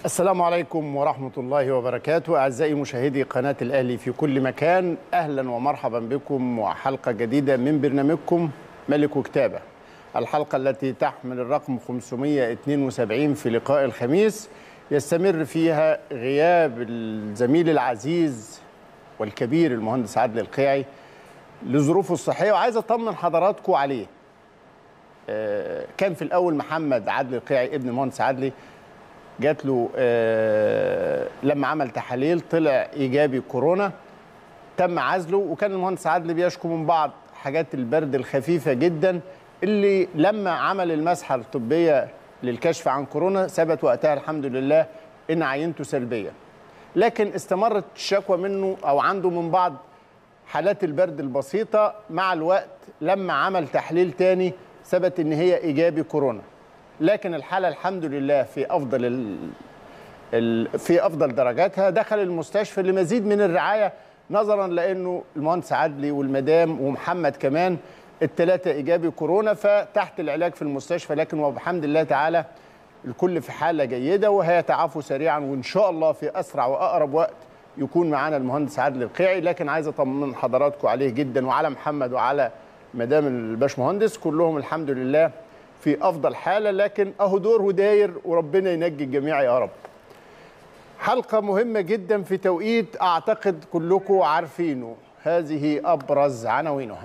السلام عليكم ورحمة الله وبركاته أعزائي مشاهدي قناة الأهلي في كل مكان أهلا ومرحبا بكم وحلقة جديدة من برنامجكم ملك وكتابة الحلقة التي تحمل الرقم 572 في لقاء الخميس يستمر فيها غياب الزميل العزيز والكبير المهندس عادل القيعي لظروفه الصحية وعايز أطمن حضراتكم عليه آه، كان في الأول محمد عادل القيعي ابن المهندس عادلي جات له آه، لما عمل تحاليل طلع ايجابي كورونا تم عزله وكان المهندس عادل بيشكو من بعض حاجات البرد الخفيفه جدا اللي لما عمل المسحه الطبيه للكشف عن كورونا ثبت وقتها الحمد لله ان عينته سلبيه لكن استمرت الشكوى منه او عنده من بعض حالات البرد البسيطه مع الوقت لما عمل تحليل تاني ثبت ان هي ايجابي كورونا لكن الحاله الحمد لله في افضل ال... ال... في افضل درجاتها دخل المستشفى لمزيد من الرعايه نظرا لانه المهندس عدلي والمدام ومحمد كمان الثلاثه ايجابي كورونا فتحت العلاج في المستشفى لكن وبحمد الله تعالى الكل في حاله جيده وهيتعافوا سريعا وان شاء الله في اسرع واقرب وقت يكون معانا المهندس عادل القيعي لكن عايز اطمن حضراتكم عليه جدا وعلى محمد وعلى مدام الباشمهندس كلهم الحمد لله في افضل حاله لكن اهو دور وداير وربنا ينجي الجميع يا رب. حلقه مهمه جدا في توقيت اعتقد كلكم عارفينه هذه ابرز عناوينها.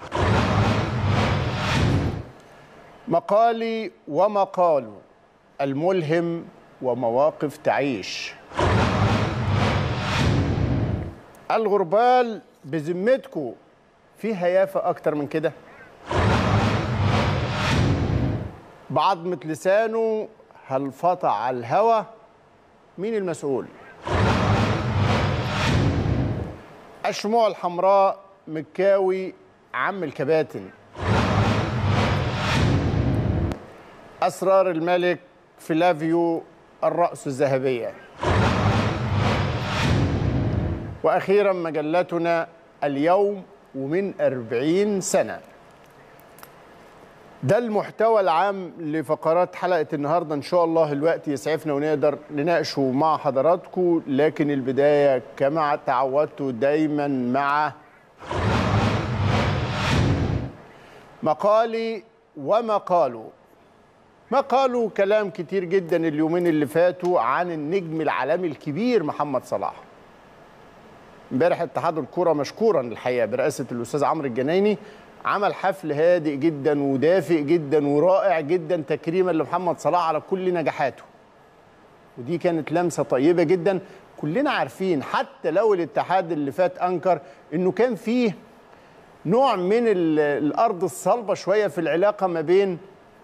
مقالي ومقال الملهم ومواقف تعيش. الغربال بذمتكم في هيافه اكتر من كده؟ بعضمة لسانه هل فطع على الهوى مين المسؤول الشموع الحمراء مكاوي عم الكباتن أسرار الملك فلافيو الرأس الذهبية وأخيرا مجلتنا اليوم ومن أربعين سنة ده المحتوى العام لفقرات حلقة النهاردة إن شاء الله الوقت يسعفنا ونقدر نناقشه مع حضراتكم لكن البداية كما تعودتوا دايما مع مقالي ومقاله مقالوا كلام كتير جدا اليومين اللي فاتوا عن النجم العالمي الكبير محمد صلاح امبارح اتحاد الكرة مشكورا الحقيقة برئاسة الأستاذ عمرو الجنايني عمل حفل هادئ جدا ودافئ جدا ورائع جدا تكريما لمحمد صلاح على كل نجاحاته ودي كانت لمسه طيبه جدا كلنا عارفين حتى لو الاتحاد اللي فات انكر انه كان فيه نوع من الارض الصلبه شويه في العلاقه ما بين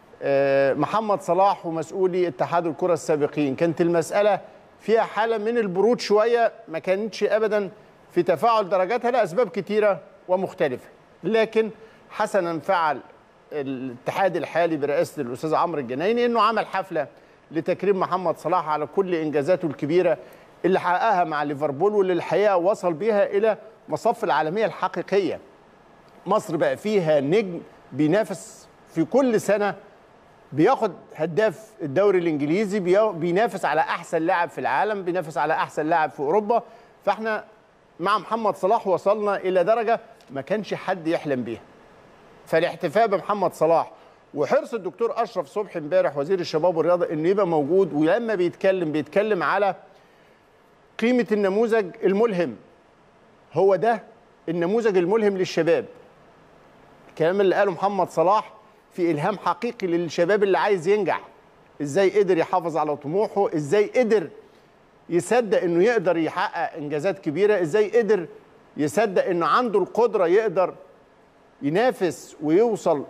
محمد صلاح ومسؤولي اتحاد الكره السابقين كانت المساله فيها حاله من البرود شويه ما كانتش ابدا في تفاعل درجاتها لاسباب كتيره ومختلفه لكن حسنا فعل الاتحاد الحالي برئاسه الاستاذ عمرو الجنايني انه عمل حفله لتكريم محمد صلاح على كل انجازاته الكبيره اللي حققها مع ليفربول واللي الحقيقه وصل بيها الى مصف العالميه الحقيقيه. مصر بقى فيها نجم بينافس في كل سنه بياخد هداف الدوري الانجليزي بينافس على احسن لاعب في العالم بينافس على احسن لاعب في اوروبا فاحنا مع محمد صلاح وصلنا الى درجه ما كانش حد يحلم بيها فالاحتفاء بمحمد صلاح وحرص الدكتور اشرف صبحي امبارح وزير الشباب والرياضه انه يبقى موجود ولما بيتكلم بيتكلم على قيمه النموذج الملهم هو ده النموذج الملهم للشباب الكلام اللي قاله محمد صلاح في الهام حقيقي للشباب اللي عايز ينجح ازاي قدر يحافظ على طموحه ازاي قدر يصدق انه يقدر يحقق انجازات كبيره ازاي قدر يصدق انه عنده القدره يقدر ينافس ويوصل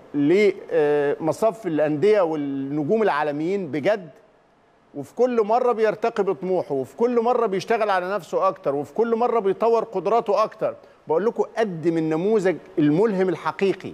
لمصف الانديه والنجوم العالميين بجد وفي كل مره بيرتقي بطموحه وفي كل مره بيشتغل على نفسه اكتر وفي كل مره بيطور قدراته اكتر بقول لكم قدم النموذج الملهم الحقيقي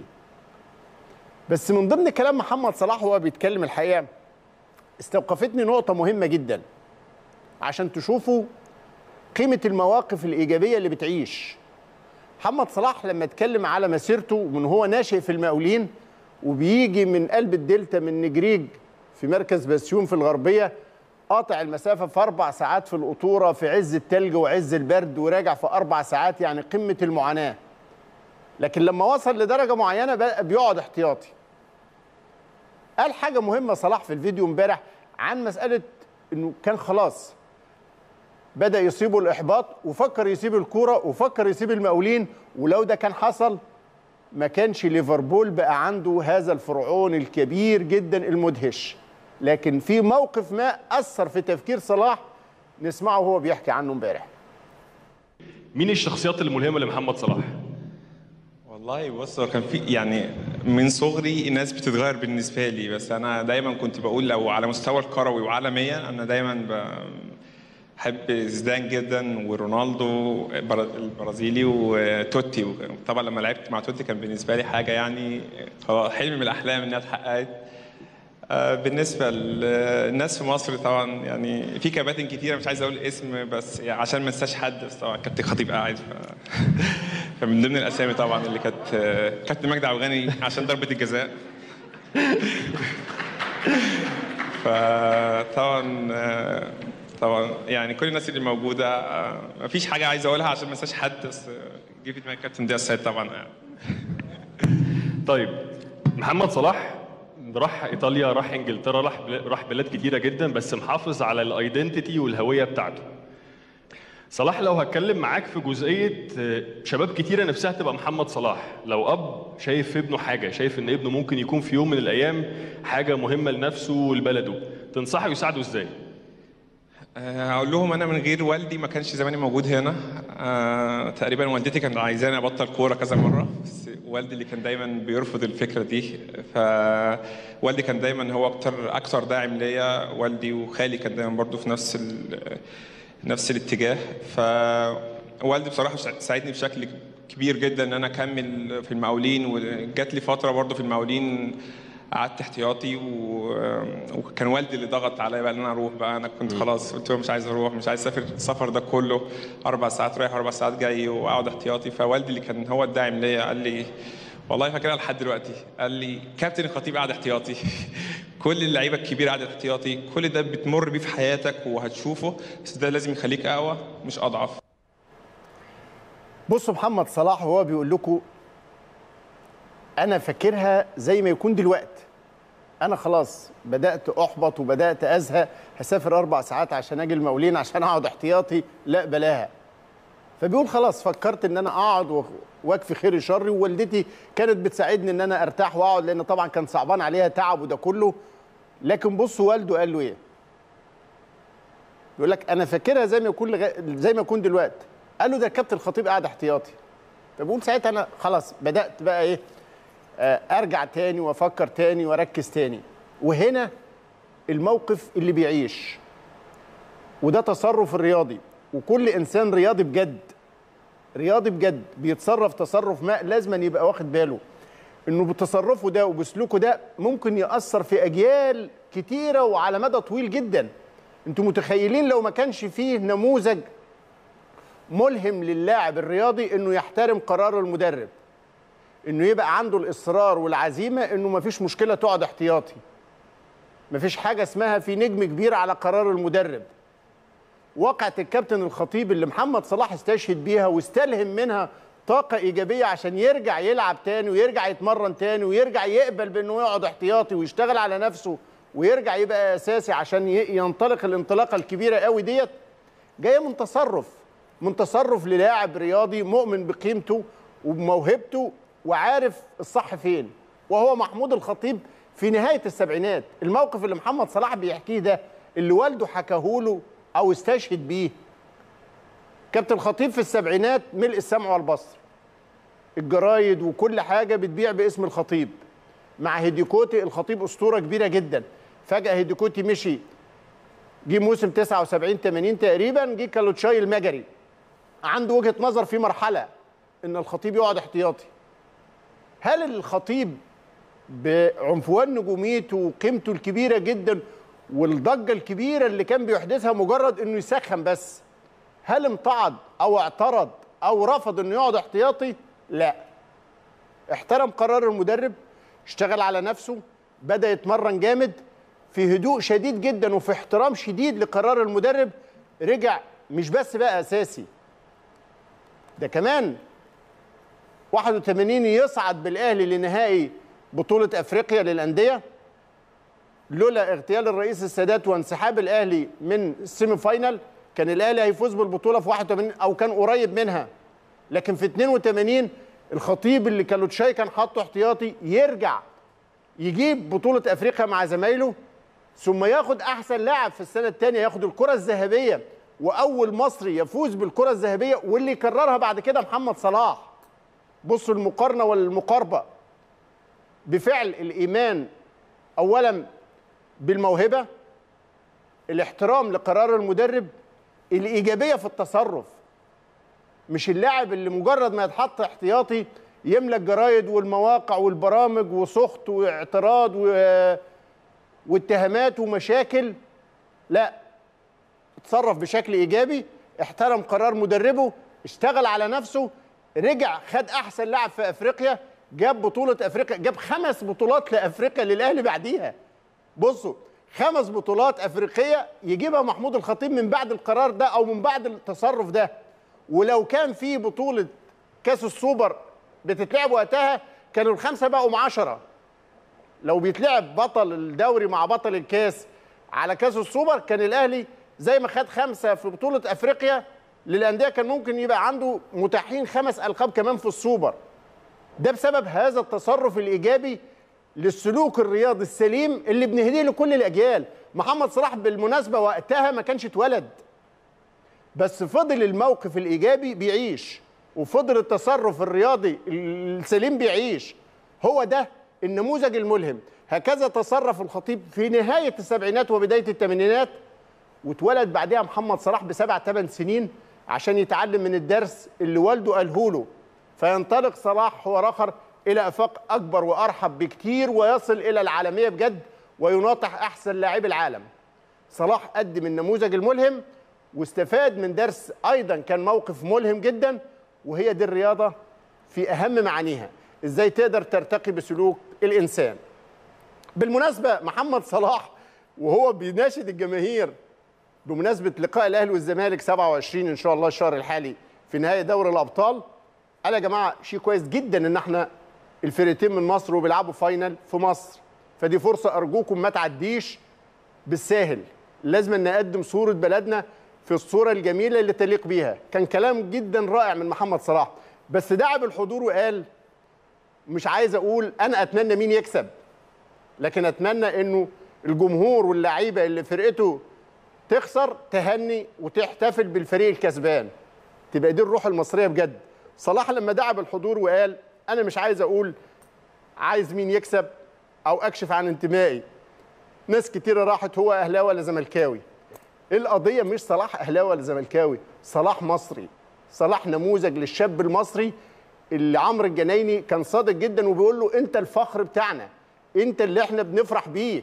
بس من ضمن كلام محمد صلاح وهو بيتكلم الحقيقه استوقفتني نقطه مهمه جدا عشان تشوفوا قيمه المواقف الايجابيه اللي بتعيش محمد صلاح لما اتكلم على مسيرته من هو ناشئ في المقاولين وبيجي من قلب الدلتا من نجريج في مركز بسيون في الغربيه قاطع المسافه في اربع ساعات في القطوره في عز التلج وعز البرد وراجع في اربع ساعات يعني قمه المعاناه لكن لما وصل لدرجه معينه بقى بيقعد احتياطي قال حاجه مهمه صلاح في الفيديو امبارح عن مساله انه كان خلاص بدا يصيبه الاحباط وفكر يسيب الكوره وفكر يسيب المقاولين ولو ده كان حصل ما كانش ليفربول بقى عنده هذا الفرعون الكبير جدا المدهش لكن في موقف ما اثر في تفكير صلاح نسمعه وهو بيحكي عنه امبارح مين الشخصيات الملهمه لمحمد صلاح والله بص هو كان في يعني من صغري الناس بتتغير بالنسبه لي بس انا دايما كنت بقول لو على مستوى الكروي وعالميا انا دايما بحب زيدان جدا ورونالدو البرازيلي وتوتي طبعا لما لعبت مع توتي كان بالنسبه لي حاجه يعني حلم من الاحلام انها اتحققت بالنسبه للناس في مصر طبعا يعني في كباتن كتيره مش عايز اقول اسم بس يعني عشان ما انساش حد بس طبعا كابتن خطيب قاعد ف... فمن ضمن الاسامي طبعا اللي كانت كابتن مجدي عبد الغني عشان ضربه الجزاء فطبعا طبعا يعني كل الناس اللي موجوده مفيش حاجه عايز اقولها عشان ما انساش حد بس جه في دماغي كابتن ضياء السيد طبعا طيب محمد صلاح راح ايطاليا راح انجلترا راح راح بلاد كتيره جدا بس محافظ على الايدنتيتي والهويه بتاعته صلاح لو هتكلم معاك في جزئيه شباب كتيره نفسها تبقى محمد صلاح لو اب شايف في ابنه حاجه شايف ان ابنه ممكن يكون في يوم من الايام حاجه مهمه لنفسه ولبلده تنصحه يساعده ازاي هقول لهم انا من غير والدي ما كانش زماني موجود هنا أه تقريبا والدتي كانت عايزاني ابطل كوره كذا مره بس والدي اللي كان دايما بيرفض الفكره دي فوالدي كان دايما هو اكتر اكتر داعم ليا والدي وخالي كان دايما برضو في نفس نفس الاتجاه فوالدي بصراحه ساعدني بشكل كبير جدا ان انا اكمل في المقاولين وجات لي فتره برضو في المقاولين قعدت احتياطي و... وكان والدي اللي ضغط عليا بقى ان انا اروح بقى انا كنت خلاص قلت له مش عايز اروح مش عايز اسافر السفر ده كله اربع ساعات رايح اربع ساعات جاي واقعد احتياطي فوالدي اللي كان هو الداعم ليا قال لي والله فاكرها لحد دلوقتي قال لي كابتن الخطيب قاعد احتياطي كل اللعيبه الكبيره قاعده احتياطي كل ده بتمر بيه في حياتك وهتشوفه بس ده لازم يخليك اقوى مش اضعف بصوا محمد صلاح وهو بيقول لكم انا فاكرها زي ما يكون دلوقتي انا خلاص بدات احبط وبدات ازهق هسافر اربع ساعات عشان اجي المقاولين عشان اقعد احتياطي لا بلاها فبيقول خلاص فكرت ان انا اقعد واكفي خير شري ووالدتي كانت بتساعدني ان انا ارتاح واقعد لان طبعا كان صعبان عليها تعب وده كله لكن بصوا والده قال له ايه يقول لك انا فاكرها زي ما يكون لغا... زي ما يكون دلوقتي قال له ده الكابتن الخطيب قاعد احتياطي فبقول ساعتها انا خلاص بدات بقى ايه ارجع تاني وافكر تاني واركز تاني وهنا الموقف اللي بيعيش وده تصرف الرياضي وكل انسان رياضي بجد رياضي بجد بيتصرف تصرف ما لازم يبقى واخد باله انه بتصرفه ده وبسلوكه ده ممكن ياثر في اجيال كتيره وعلى مدى طويل جدا انتوا متخيلين لو ما كانش فيه نموذج ملهم للاعب الرياضي انه يحترم قرار المدرب انه يبقى عنده الاصرار والعزيمه انه ما فيش مشكله تقعد احتياطي ما فيش حاجه اسمها في نجم كبير على قرار المدرب وقعة الكابتن الخطيب اللي محمد صلاح استشهد بيها واستلهم منها طاقة إيجابية عشان يرجع يلعب تاني ويرجع يتمرن تاني ويرجع يقبل بأنه يقعد احتياطي ويشتغل على نفسه ويرجع يبقى أساسي عشان ينطلق الانطلاقة الكبيرة قوي ديت جاية من تصرف من تصرف للاعب رياضي مؤمن بقيمته وبموهبته وعارف الصح فين وهو محمود الخطيب في نهاية السبعينات الموقف اللي محمد صلاح بيحكيه ده اللي والده حكاهوله او استشهد بيه كابتن الخطيب في السبعينات ملء السمع والبصر الجرايد وكل حاجه بتبيع باسم الخطيب مع هيديكوتي الخطيب اسطوره كبيره جدا فجاه هيديكوتي مشي جه موسم 79 80 تقريبا جه كالوتشاي المجري عنده وجهه نظر في مرحله ان الخطيب يقعد احتياطي هل الخطيب بعنفوان نجوميته وقيمته الكبيره جدا والضجه الكبيره اللي كان بيحدثها مجرد انه يسخن بس هل امتعض او اعترض او رفض انه يقعد احتياطي لا احترم قرار المدرب اشتغل على نفسه بدا يتمرن جامد في هدوء شديد جدا وفي احترام شديد لقرار المدرب رجع مش بس بقى اساسي ده كمان 81 يصعد بالاهلي لنهائي بطوله افريقيا للانديه لولا اغتيال الرئيس السادات وانسحاب الاهلي من السيمي فاينال كان الاهلي هيفوز بالبطوله في 81 او كان قريب منها لكن في 82 الخطيب اللي كالوتشاي كان حاطه احتياطي يرجع يجيب بطوله افريقيا مع زمايله ثم ياخد احسن لاعب في السنه الثانيه ياخد الكره الذهبيه واول مصري يفوز بالكره الذهبيه واللي يكررها بعد كده محمد صلاح بصوا المقارنه والمقاربه بفعل الايمان اولا بالموهبه الاحترام لقرار المدرب الايجابيه في التصرف مش اللاعب اللي مجرد ما يتحط احتياطي يملى الجرايد والمواقع والبرامج وسخط واعتراض و... واتهامات ومشاكل لا اتصرف بشكل ايجابي احترم قرار مدربه اشتغل على نفسه رجع خد احسن لاعب في افريقيا جاب بطوله افريقيا جاب خمس بطولات لافريقيا للاهلي بعديها بصوا خمس بطولات افريقيه يجيبها محمود الخطيب من بعد القرار ده او من بعد التصرف ده ولو كان في بطوله كاس السوبر بتتلعب وقتها كانوا الخمسه بقوا 10 لو بيتلعب بطل الدوري مع بطل الكاس على كاس السوبر كان الاهلي زي ما خد خمسه في بطوله افريقيا للانديه كان ممكن يبقى عنده متاحين خمس القاب كمان في السوبر ده بسبب هذا التصرف الايجابي للسلوك الرياضي السليم اللي بنهديه لكل الاجيال محمد صلاح بالمناسبه وقتها ما كانش اتولد بس فضل الموقف الايجابي بيعيش وفضل التصرف الرياضي السليم بيعيش هو ده النموذج الملهم هكذا تصرف الخطيب في نهايه السبعينات وبدايه الثمانينات واتولد بعدها محمد صلاح بسبع ثمان سنين عشان يتعلم من الدرس اللي والده قاله له فينطلق صلاح حوار اخر الى افاق اكبر وارحب بكتير ويصل الى العالميه بجد ويناطح احسن لاعبي العالم صلاح قدم النموذج الملهم واستفاد من درس ايضا كان موقف ملهم جدا وهي دي الرياضه في اهم معانيها ازاي تقدر ترتقي بسلوك الانسان بالمناسبه محمد صلاح وهو بيناشد الجماهير بمناسبه لقاء الاهلي والزمالك 27 ان شاء الله الشهر الحالي في نهايه دوري الابطال قال يا جماعه شيء كويس جدا ان احنا الفرقتين من مصر وبيلعبوا فاينل في مصر فدي فرصه ارجوكم ما تعديش بالساهل لازم نقدم صوره بلدنا في الصوره الجميله اللي تليق بيها كان كلام جدا رائع من محمد صلاح بس دعا بالحضور وقال مش عايز اقول انا اتمنى مين يكسب لكن اتمنى انه الجمهور واللعيبه اللي فرقته تخسر تهني وتحتفل بالفريق الكسبان تبقى دي الروح المصريه بجد صلاح لما دعا بالحضور وقال انا مش عايز اقول عايز مين يكسب او اكشف عن انتمائي ناس كتيره راحت هو اهلاوي ولا زملكاوي القضيه مش صلاح اهلاوي ولا زملكاوي صلاح مصري صلاح نموذج للشاب المصري اللي عمرو الجنايني كان صادق جدا وبيقول له انت الفخر بتاعنا انت اللي احنا بنفرح بيك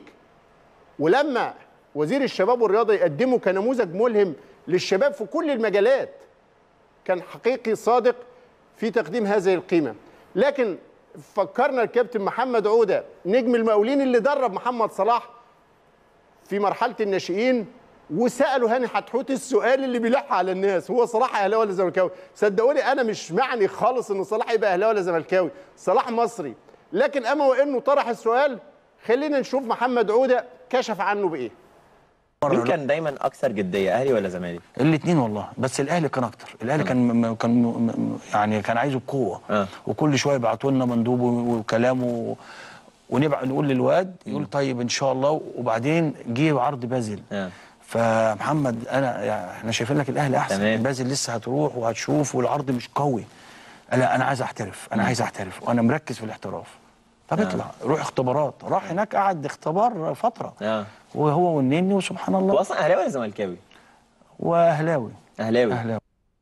ولما وزير الشباب والرياضه يقدمه كنموذج ملهم للشباب في كل المجالات كان حقيقي صادق في تقديم هذه القيمه لكن فكرنا الكابتن محمد عوده نجم المقاولين اللي درب محمد صلاح في مرحله الناشئين وسالوا هاني حتحوت السؤال اللي بيلح على الناس هو صلاح اهلاوي ولا زملكاوي صدقوني انا مش معني خالص ان صلاح يبقى اهلاوي ولا زملكاوي صلاح مصري لكن اما وانه طرح السؤال خلينا نشوف محمد عوده كشف عنه بايه مين كان دايما اكثر جديه اهلي ولا زمالك الاثنين والله بس الاهلي كان اكتر الاهلي كان م- م- كان م- م- يعني كان عايزه بقوه آه. وكل شويه يبعتوا لنا مندوب و- وكلامه ونبعت نقول للواد يقول طيب ان شاء الله وبعدين جه عرض بازل آه. فمحمد انا يعني احنا شايفين لك الاهلي احسن تمام. بازل لسه هتروح وهتشوف والعرض مش قوي لا انا عايز احترف انا عايز احترف وانا مركز في الاحتراف طب اطلع روح اختبارات راح هناك قعد اختبار فتره اه وهو والنني وسبحان هو الله اصلا اهلاوي ولا زملكاوي؟ واهلاوي اهلاوي اهلاوي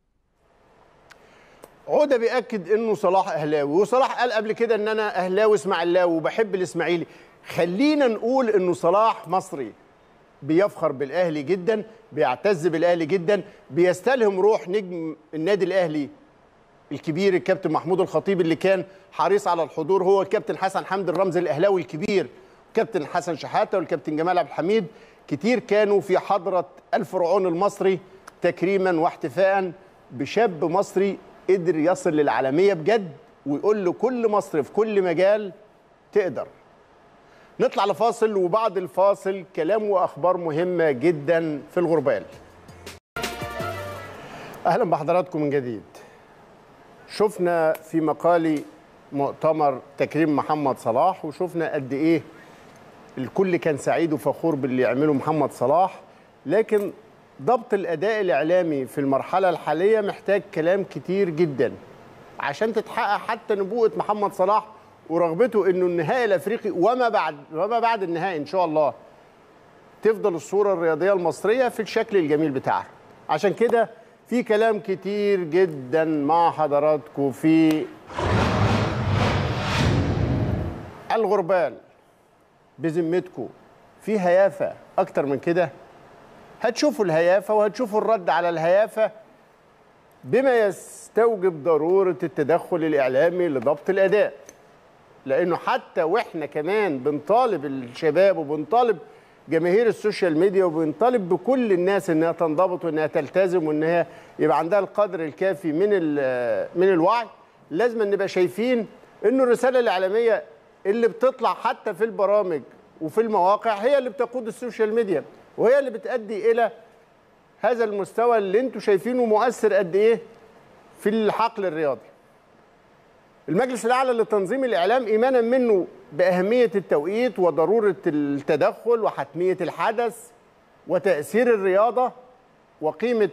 عوده بياكد انه صلاح اهلاوي وصلاح قال قبل كده ان انا اهلاوي اسماعيلاوي وبحب الاسماعيلي خلينا نقول انه صلاح مصري بيفخر بالاهلي جدا بيعتز بالاهلي جدا بيستلهم روح نجم النادي الاهلي الكبير الكابتن محمود الخطيب اللي كان حريص على الحضور هو الكابتن حسن حمدي الرمز الاهلاوي الكبير كابتن حسن شحاته والكابتن جمال عبد الحميد كتير كانوا في حضره الفرعون المصري تكريما واحتفاء بشاب مصري قدر يصل للعالميه بجد ويقول لكل مصري في كل مجال تقدر نطلع لفاصل وبعد الفاصل كلام واخبار مهمه جدا في الغربال اهلا بحضراتكم من جديد شفنا في مقالي مؤتمر تكريم محمد صلاح وشفنا قد ايه الكل كان سعيد وفخور باللي يعمله محمد صلاح لكن ضبط الاداء الاعلامي في المرحله الحاليه محتاج كلام كتير جدا عشان تتحقق حتى نبوءه محمد صلاح ورغبته انه النهائي الافريقي وما بعد وما بعد النهائي ان شاء الله تفضل الصوره الرياضيه المصريه في الشكل الجميل بتاعها عشان كده في كلام كتير جدا مع حضراتكم في الغربال بذمتكم في هيافه اكتر من كده هتشوفوا الهيافه وهتشوفوا الرد على الهيافه بما يستوجب ضروره التدخل الاعلامي لضبط الاداء لانه حتى واحنا كمان بنطالب الشباب وبنطالب جماهير السوشيال ميديا وبنطالب بكل الناس انها تنضبط وانها تلتزم وانها يبقى عندها القدر الكافي من من الوعي لازم نبقى شايفين انه الرساله الاعلاميه اللي بتطلع حتى في البرامج وفي المواقع هي اللي بتقود السوشيال ميديا وهي اللي بتؤدي الى هذا المستوى اللي انتم شايفينه مؤثر قد ايه في الحقل الرياضي المجلس الاعلى لتنظيم الاعلام ايمانا منه باهميه التوقيت وضروره التدخل وحتميه الحدث وتاثير الرياضه وقيمه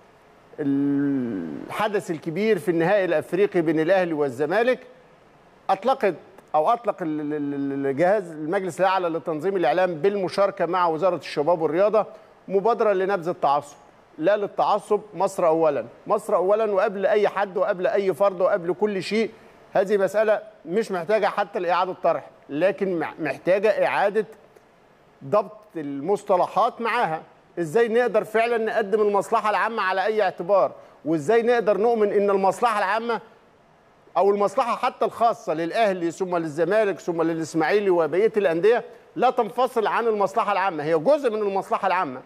الحدث الكبير في النهائي الافريقي بين الاهلي والزمالك اطلقت او اطلق الجهاز المجلس الاعلى لتنظيم الاعلام بالمشاركه مع وزاره الشباب والرياضه مبادره لنبذ التعصب لا للتعصب مصر اولا مصر اولا وقبل اي حد وقبل اي فرد وقبل كل شيء هذه مساله مش محتاجه حتى لاعاده طرح لكن محتاجه اعاده ضبط المصطلحات معاها ازاي نقدر فعلا نقدم المصلحه العامه على اي اعتبار وازاي نقدر نؤمن ان المصلحه العامه او المصلحه حتى الخاصه للاهلي ثم للزمالك ثم للاسماعيلي وبقيه الانديه لا تنفصل عن المصلحه العامه هي جزء من المصلحه العامه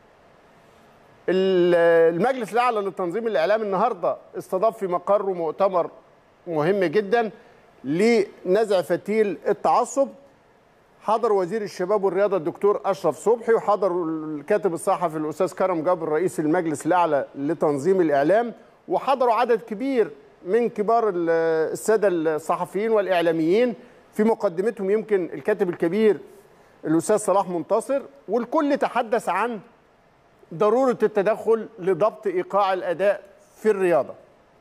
المجلس الاعلى لتنظيم الاعلام النهارده استضاف في مقره مؤتمر مهم جدا لنزع فتيل التعصب حضر وزير الشباب والرياضه الدكتور اشرف صبحي وحضر الكاتب الصحفي الاستاذ كرم جابر رئيس المجلس الاعلى لتنظيم الاعلام وحضروا عدد كبير من كبار الساده الصحفيين والاعلاميين في مقدمتهم يمكن الكاتب الكبير الاستاذ صلاح منتصر والكل تحدث عن ضروره التدخل لضبط ايقاع الاداء في الرياضه.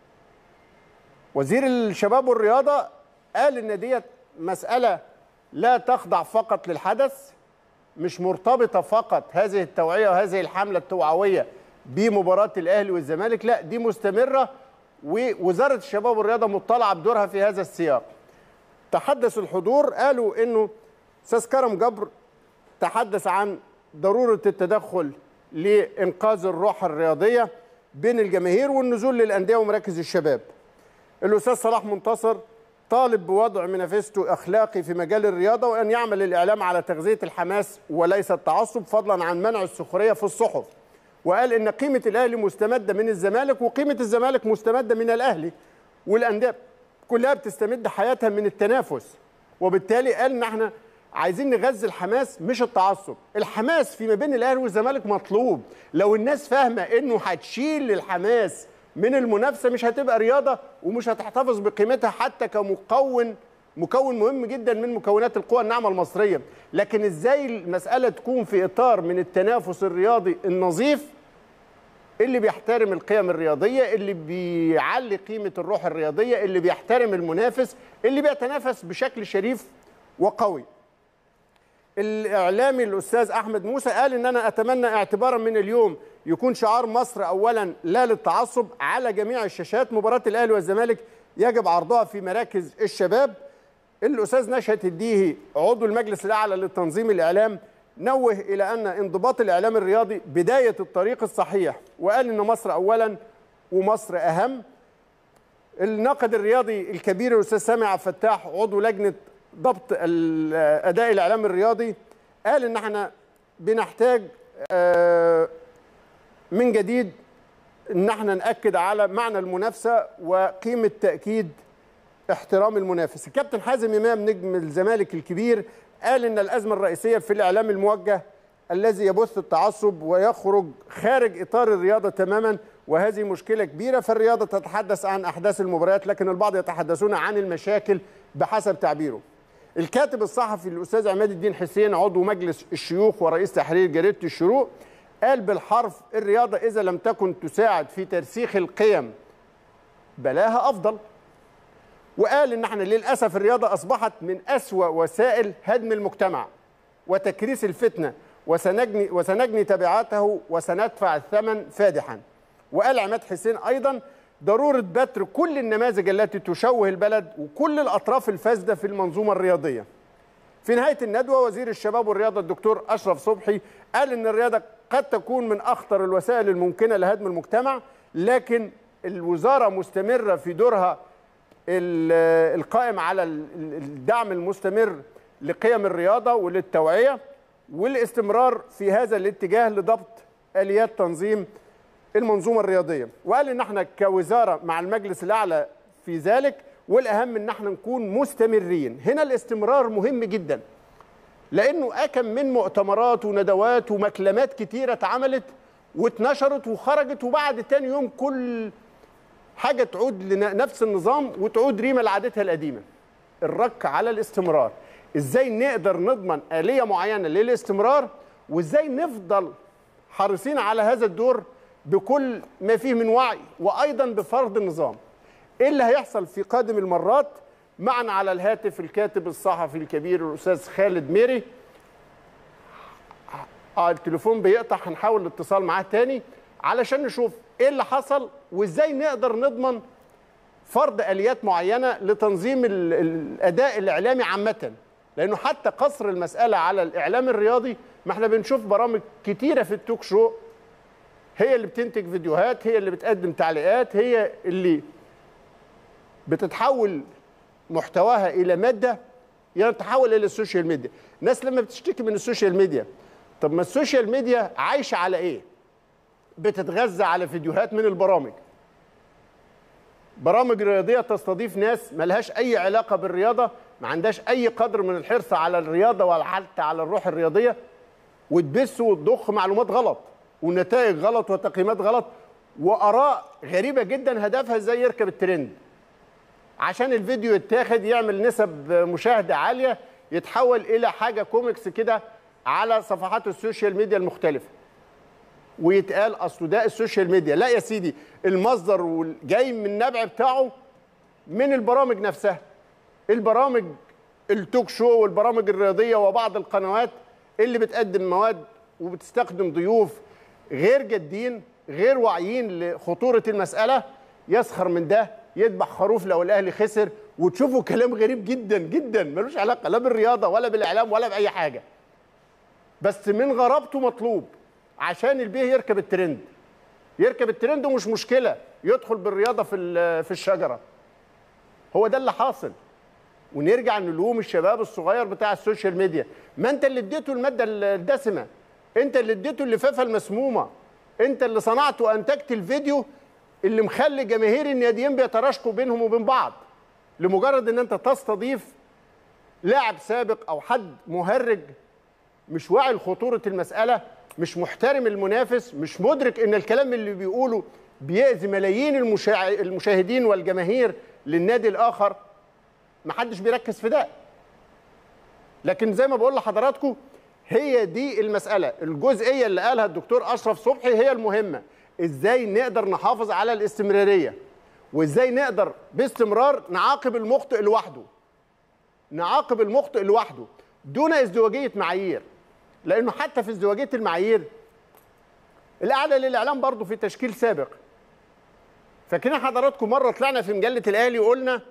وزير الشباب والرياضه قال ان ديت مساله لا تخضع فقط للحدث مش مرتبطه فقط هذه التوعيه وهذه الحمله التوعويه بمباراه الاهلي والزمالك لا دي مستمره ووزاره الشباب والرياضه مطلعه بدورها في هذا السياق. تحدث الحضور قالوا انه استاذ كرم جبر تحدث عن ضروره التدخل لانقاذ الروح الرياضيه بين الجماهير والنزول للانديه ومراكز الشباب. الاستاذ صلاح منتصر طالب بوضع مانيفستو اخلاقي في مجال الرياضه وان يعمل الاعلام على تغذيه الحماس وليس التعصب فضلا عن منع السخريه في الصحف. وقال ان قيمه الاهلي مستمده من الزمالك وقيمه الزمالك مستمده من الاهلي والانديه كلها بتستمد حياتها من التنافس وبالتالي قال ان احنا عايزين نغذي الحماس مش التعصب الحماس فيما بين الاهلي والزمالك مطلوب لو الناس فاهمه انه هتشيل الحماس من المنافسه مش هتبقى رياضه ومش هتحتفظ بقيمتها حتى كمكون مكون مهم جدا من مكونات القوى الناعمه المصريه لكن ازاي المساله تكون في اطار من التنافس الرياضي النظيف اللي بيحترم القيم الرياضيه اللي بيعلي قيمه الروح الرياضيه اللي بيحترم المنافس اللي بيتنافس بشكل شريف وقوي الاعلامي الاستاذ احمد موسى قال ان انا اتمنى اعتبارا من اليوم يكون شعار مصر اولا لا للتعصب على جميع الشاشات مباراه الاهلي والزمالك يجب عرضها في مراكز الشباب الاستاذ نشأت الديهي عضو المجلس الاعلى لتنظيم الاعلام نوه الى ان انضباط الاعلام الرياضي بدايه الطريق الصحيح وقال ان مصر اولا ومصر اهم الناقد الرياضي الكبير الاستاذ سامي عبد الفتاح عضو لجنه ضبط ال- اداء الاعلام الرياضي قال ان احنا بنحتاج آه، من جديد ان احنا ناكد على معنى المنافسه وقيمه تاكيد احترام المنافس الكابتن حازم امام نجم الزمالك الكبير قال ان الازمه الرئيسيه في الاعلام الموجه الذي يبث التعصب ويخرج خارج اطار الرياضه تماما وهذه مشكله كبيره فالرياضه تتحدث عن احداث المباريات لكن البعض يتحدثون عن المشاكل بحسب تعبيره الكاتب الصحفي الاستاذ عماد الدين حسين عضو مجلس الشيوخ ورئيس تحرير جريده الشروق قال بالحرف الرياضه اذا لم تكن تساعد في ترسيخ القيم بلاها افضل وقال ان احنا للاسف الرياضه اصبحت من اسوا وسائل هدم المجتمع وتكريس الفتنه وسنجني وسنجني تبعاته وسندفع الثمن فادحا وقال عماد حسين ايضا ضروره بتر كل النماذج التي تشوه البلد وكل الاطراف الفاسده في المنظومه الرياضيه في نهايه الندوه وزير الشباب والرياضه الدكتور اشرف صبحي قال ان الرياضه قد تكون من اخطر الوسائل الممكنه لهدم المجتمع لكن الوزاره مستمره في دورها ال- القائم على ال- ال- الدعم المستمر لقيم الرياضه وللتوعيه والاستمرار في هذا الاتجاه لضبط اليات تنظيم المنظومه الرياضيه وقال ان احنا كوزاره مع المجلس الاعلى في ذلك والاهم ان احنا نكون مستمرين هنا الاستمرار مهم جدا لانه اكم من مؤتمرات وندوات ومكلمات كتيره اتعملت واتنشرت وخرجت وبعد تاني يوم كل حاجه تعود لنفس النظام وتعود ريما لعادتها القديمه الرك على الاستمرار ازاي نقدر نضمن آلية معينة للاستمرار وازاي نفضل حريصين على هذا الدور بكل ما فيه من وعي وايضا بفرض النظام ايه اللي هيحصل في قادم المرات معنا على الهاتف الكاتب الصحفي الكبير الاستاذ خالد ميري اه التليفون بيقطع هنحاول الاتصال معاه تاني علشان نشوف ايه اللي حصل وازاي نقدر نضمن فرض اليات معينه لتنظيم ال- الاداء الاعلامي عامه لانه حتى قصر المساله على الاعلام الرياضي ما احنا بنشوف برامج كتيره في التوك شو هي اللي بتنتج فيديوهات هي اللي بتقدم تعليقات هي اللي بتتحول محتواها الى ماده يتحول الى السوشيال ميديا الناس لما بتشتكي من السوشيال ميديا طب ما السوشيال ميديا عايشه على ايه بتتغذى على فيديوهات من البرامج برامج رياضيه تستضيف ناس ملهاش اي علاقه بالرياضه ما عندهاش اي قدر من الحرص على الرياضه ولا حتى على الروح الرياضيه وتبث وتضخ معلومات غلط ونتائج غلط وتقييمات غلط واراء غريبه جدا هدفها ازاي يركب الترند عشان الفيديو يتاخد يعمل نسب مشاهده عاليه يتحول الى حاجه كوميكس كده على صفحات السوشيال ميديا المختلفه ويتقال اصله ده السوشيال ميديا لا يا سيدي المصدر وال- جاي من النبع بتاعه من البرامج نفسها البرامج التوك شو والبرامج الرياضيه وبعض القنوات اللي بتقدم مواد وبتستخدم ضيوف غير جادين غير واعيين لخطوره المساله يسخر من ده يذبح خروف لو الاهلي خسر وتشوفوا كلام غريب جدا جدا ملوش علاقه لا بالرياضه ولا بالاعلام ولا باي حاجه بس من غرابته مطلوب عشان البيه يركب الترند يركب الترند ومش مشكله يدخل بالرياضه في ال- في الشجره هو ده اللي حاصل ونرجع نلوم الشباب الصغير بتاع السوشيال ميديا ما انت اللي اديته الماده الدسمه انت اللي اديته اللفافه المسمومه انت اللي صنعت وانتجت الفيديو اللي مخلي جماهير الناديين بيتراشقوا بينهم وبين بعض لمجرد ان انت تستضيف لاعب سابق او حد مهرج مش واعي لخطوره المساله مش محترم المنافس مش مدرك ان الكلام اللي بيقوله بيأذي ملايين المشاع... المشاهدين والجماهير للنادي الاخر محدش بيركز في ده لكن زي ما بقول لحضراتكم هي دي المسألة الجزئية اللي قالها الدكتور أشرف صبحي هي المهمة إزاي نقدر نحافظ على الاستمرارية وإزاي نقدر باستمرار نعاقب المخطئ لوحده نعاقب المخطئ لوحده دون ازدواجية معايير لأنه حتى في ازدواجية المعايير الأعلى للإعلام برضه في تشكيل سابق فاكرين حضراتكم مرة طلعنا في مجلة الأهلي وقلنا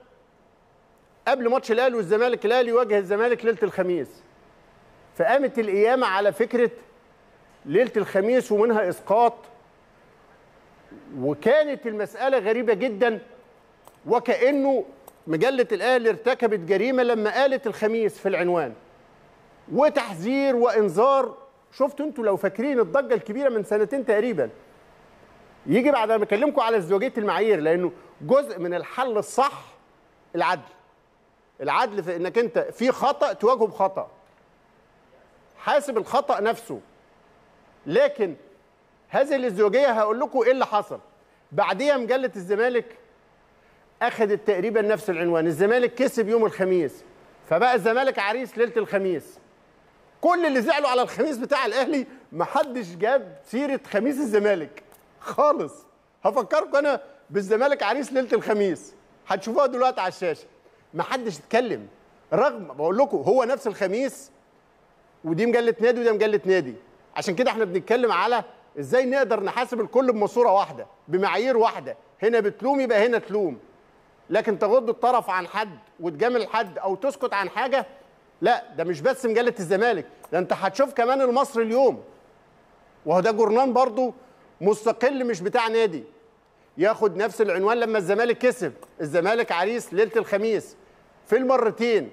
قبل ماتش الاهلي والزمالك الاهلي يواجه الزمالك ليله الخميس فقامت القيامه على فكره ليله الخميس ومنها اسقاط وكانت المساله غريبه جدا وكانه مجله الاهلي ارتكبت جريمه لما قالت الخميس في العنوان وتحذير وانذار شفتوا انتوا لو فاكرين الضجه الكبيره من سنتين تقريبا يجي بعد ما اكلمكم على ازدواجيه المعايير لانه جزء من الحل الصح العدل العدل في انك انت في خطا تواجهه بخطا حاسب الخطا نفسه لكن هذه الازدواجيه هقول لكم ايه اللي حصل بعديها مجله الزمالك اخذت تقريبا نفس العنوان الزمالك كسب يوم الخميس فبقى الزمالك عريس ليله الخميس كل اللي زعلوا على الخميس بتاع الاهلي محدش جاب سيره خميس الزمالك خالص هفكركم انا بالزمالك عريس ليله الخميس هتشوفوها دلوقتي على الشاشه محدش اتكلم رغم بقول لكم هو نفس الخميس ودي مجله نادي وده مجله نادي عشان كده احنا بنتكلم على ازاي نقدر نحاسب الكل بماسوره واحده بمعايير واحده هنا بتلوم يبقى هنا تلوم لكن تغض الطرف عن حد وتجامل حد او تسكت عن حاجه لا ده مش بس مجله الزمالك ده انت هتشوف كمان المصري اليوم وهو ده جورنان برضو مستقل مش بتاع نادي ياخد نفس العنوان لما الزمالك كسب الزمالك عريس ليله الخميس في المرتين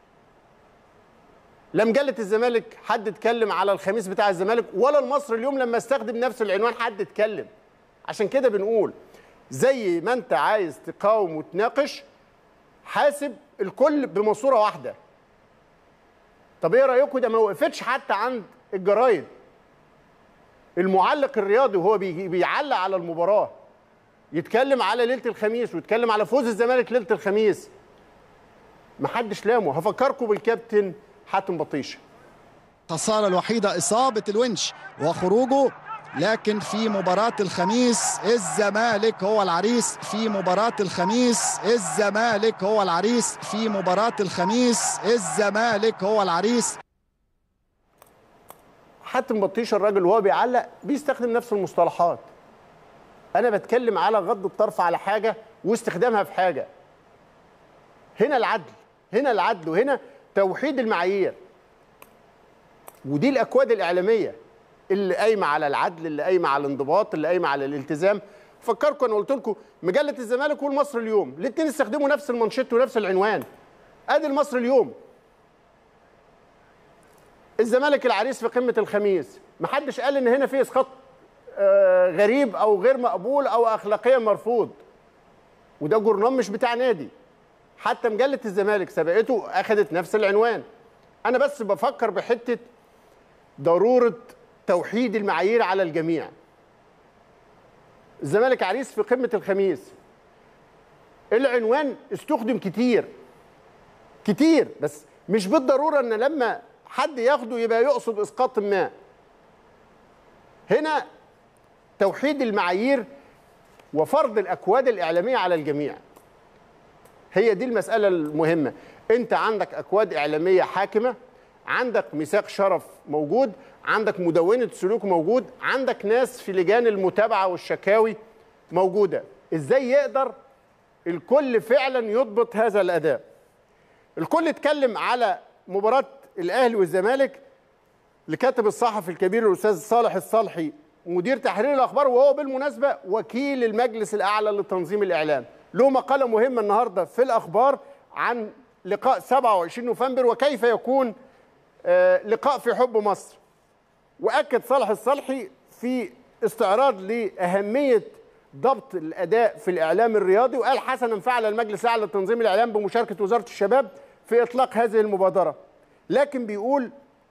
لا مجله الزمالك حد اتكلم على الخميس بتاع الزمالك ولا المصري اليوم لما استخدم نفس العنوان حد اتكلم عشان كده بنقول زي ما انت عايز تقاوم وتناقش حاسب الكل بماسوره واحده طب ايه رايكم ده ما وقفتش حتى عند الجرايد المعلق الرياضي وهو بيجي- بيعلق على المباراه يتكلم على ليله الخميس ويتكلم على فوز الزمالك ليله الخميس محدش لامه هفكركم بالكابتن حاتم بطيشه الخسارة الوحيدة إصابة الونش وخروجه لكن في مباراة الخميس الزمالك هو العريس في مباراة الخميس الزمالك هو العريس في مباراة الخميس الزمالك هو العريس حاتم بطيشه الراجل وهو بيعلق بيستخدم نفس المصطلحات انا بتكلم على غض الطرف على حاجه واستخدامها في حاجه هنا العدل هنا العدل وهنا توحيد المعايير ودي الاكواد الاعلاميه اللي قايمه على العدل اللي قايمه على الانضباط اللي قايمه على الالتزام فكركم انا قلت لكم مجله الزمالك والمصري اليوم الاثنين استخدموا نفس المانشيت ونفس العنوان ادي المصري اليوم الزمالك العريس في قمه الخميس محدش قال ان هنا في اسقاط آه، غريب او غير مقبول او اخلاقيا مرفوض وده جورنال مش بتاع نادي حتى مجله الزمالك سبقته اخذت نفس العنوان انا بس بفكر بحته ضروره توحيد المعايير على الجميع الزمالك عريس في قمه الخميس العنوان استخدم كتير كتير بس مش بالضروره ان لما حد ياخده يبقى يقصد اسقاط ما هنا توحيد المعايير وفرض الاكواد الاعلاميه على الجميع هي دي المساله المهمه انت عندك اكواد اعلاميه حاكمه عندك ميثاق شرف موجود عندك مدونه سلوك موجود عندك ناس في لجان المتابعه والشكاوي موجوده ازاي يقدر الكل فعلا يضبط هذا الاداء الكل اتكلم على مباراه الاهلي والزمالك لكاتب الصحفي الكبير الاستاذ صالح الصالحي مدير تحرير الاخبار وهو بالمناسبه وكيل المجلس الاعلى لتنظيم الاعلام له مقاله مهمه النهارده في الاخبار عن لقاء 27 نوفمبر وكيف يكون آه، لقاء في حب مصر واكد صالح الصالحي في استعراض لاهميه ضبط الاداء في الاعلام الرياضي وقال حسنا فعل المجلس الاعلى لتنظيم الاعلام بمشاركه وزاره الشباب في اطلاق هذه المبادره لكن بيقول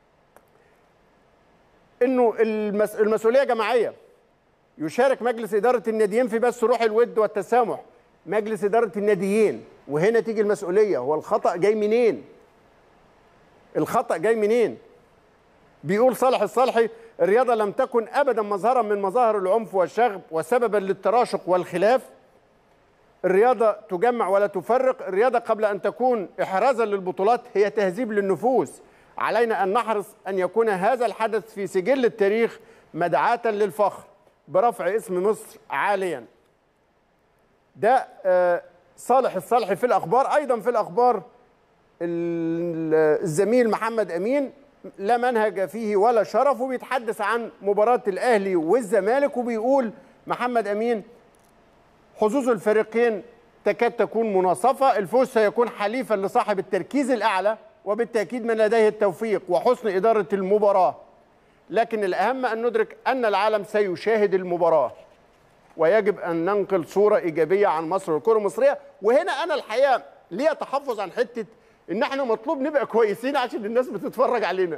انه المس... المسؤوليه جماعيه يشارك مجلس اداره الناديين في بث روح الود والتسامح مجلس اداره الناديين وهنا تيجي المسؤوليه هو الخطا جاي منين الخطا جاي منين بيقول صالح الصالحي الرياضه لم تكن ابدا مظهرا من مظاهر العنف والشغب وسببا للتراشق والخلاف الرياضه تجمع ولا تفرق الرياضه قبل ان تكون احرازا للبطولات هي تهذيب للنفوس علينا ان نحرص ان يكون هذا الحدث في سجل التاريخ مدعاه للفخر برفع اسم مصر عاليا ده آه، صالح الصالحي في الاخبار ايضا في الاخبار ال- الزميل محمد امين لا منهج فيه ولا شرف وبيتحدث عن مباراه الاهلي والزمالك وبيقول محمد امين حظوظ الفريقين تكاد تكون مناصفة الفوز سيكون حليفا لصاحب التركيز الأعلى وبالتأكيد من لديه التوفيق وحسن إدارة المباراة لكن الأهم أن ندرك أن العالم سيشاهد المباراة ويجب أن ننقل صورة إيجابية عن مصر والكرة المصرية وهنا أنا الحقيقة ليا تحفظ عن حتة إن إحنا مطلوب نبقى كويسين عشان الناس بتتفرج علينا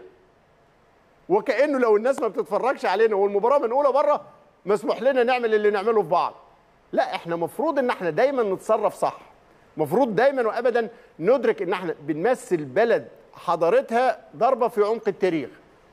وكأنه لو الناس ما بتتفرجش علينا والمباراة منقولة بره مسموح لنا نعمل اللي نعمله في بعض لا احنا مفروض ان احنا دايما نتصرف صح مفروض دايما وابدا ندرك ان احنا بنمثل بلد حضارتها ضربه في عمق التاريخ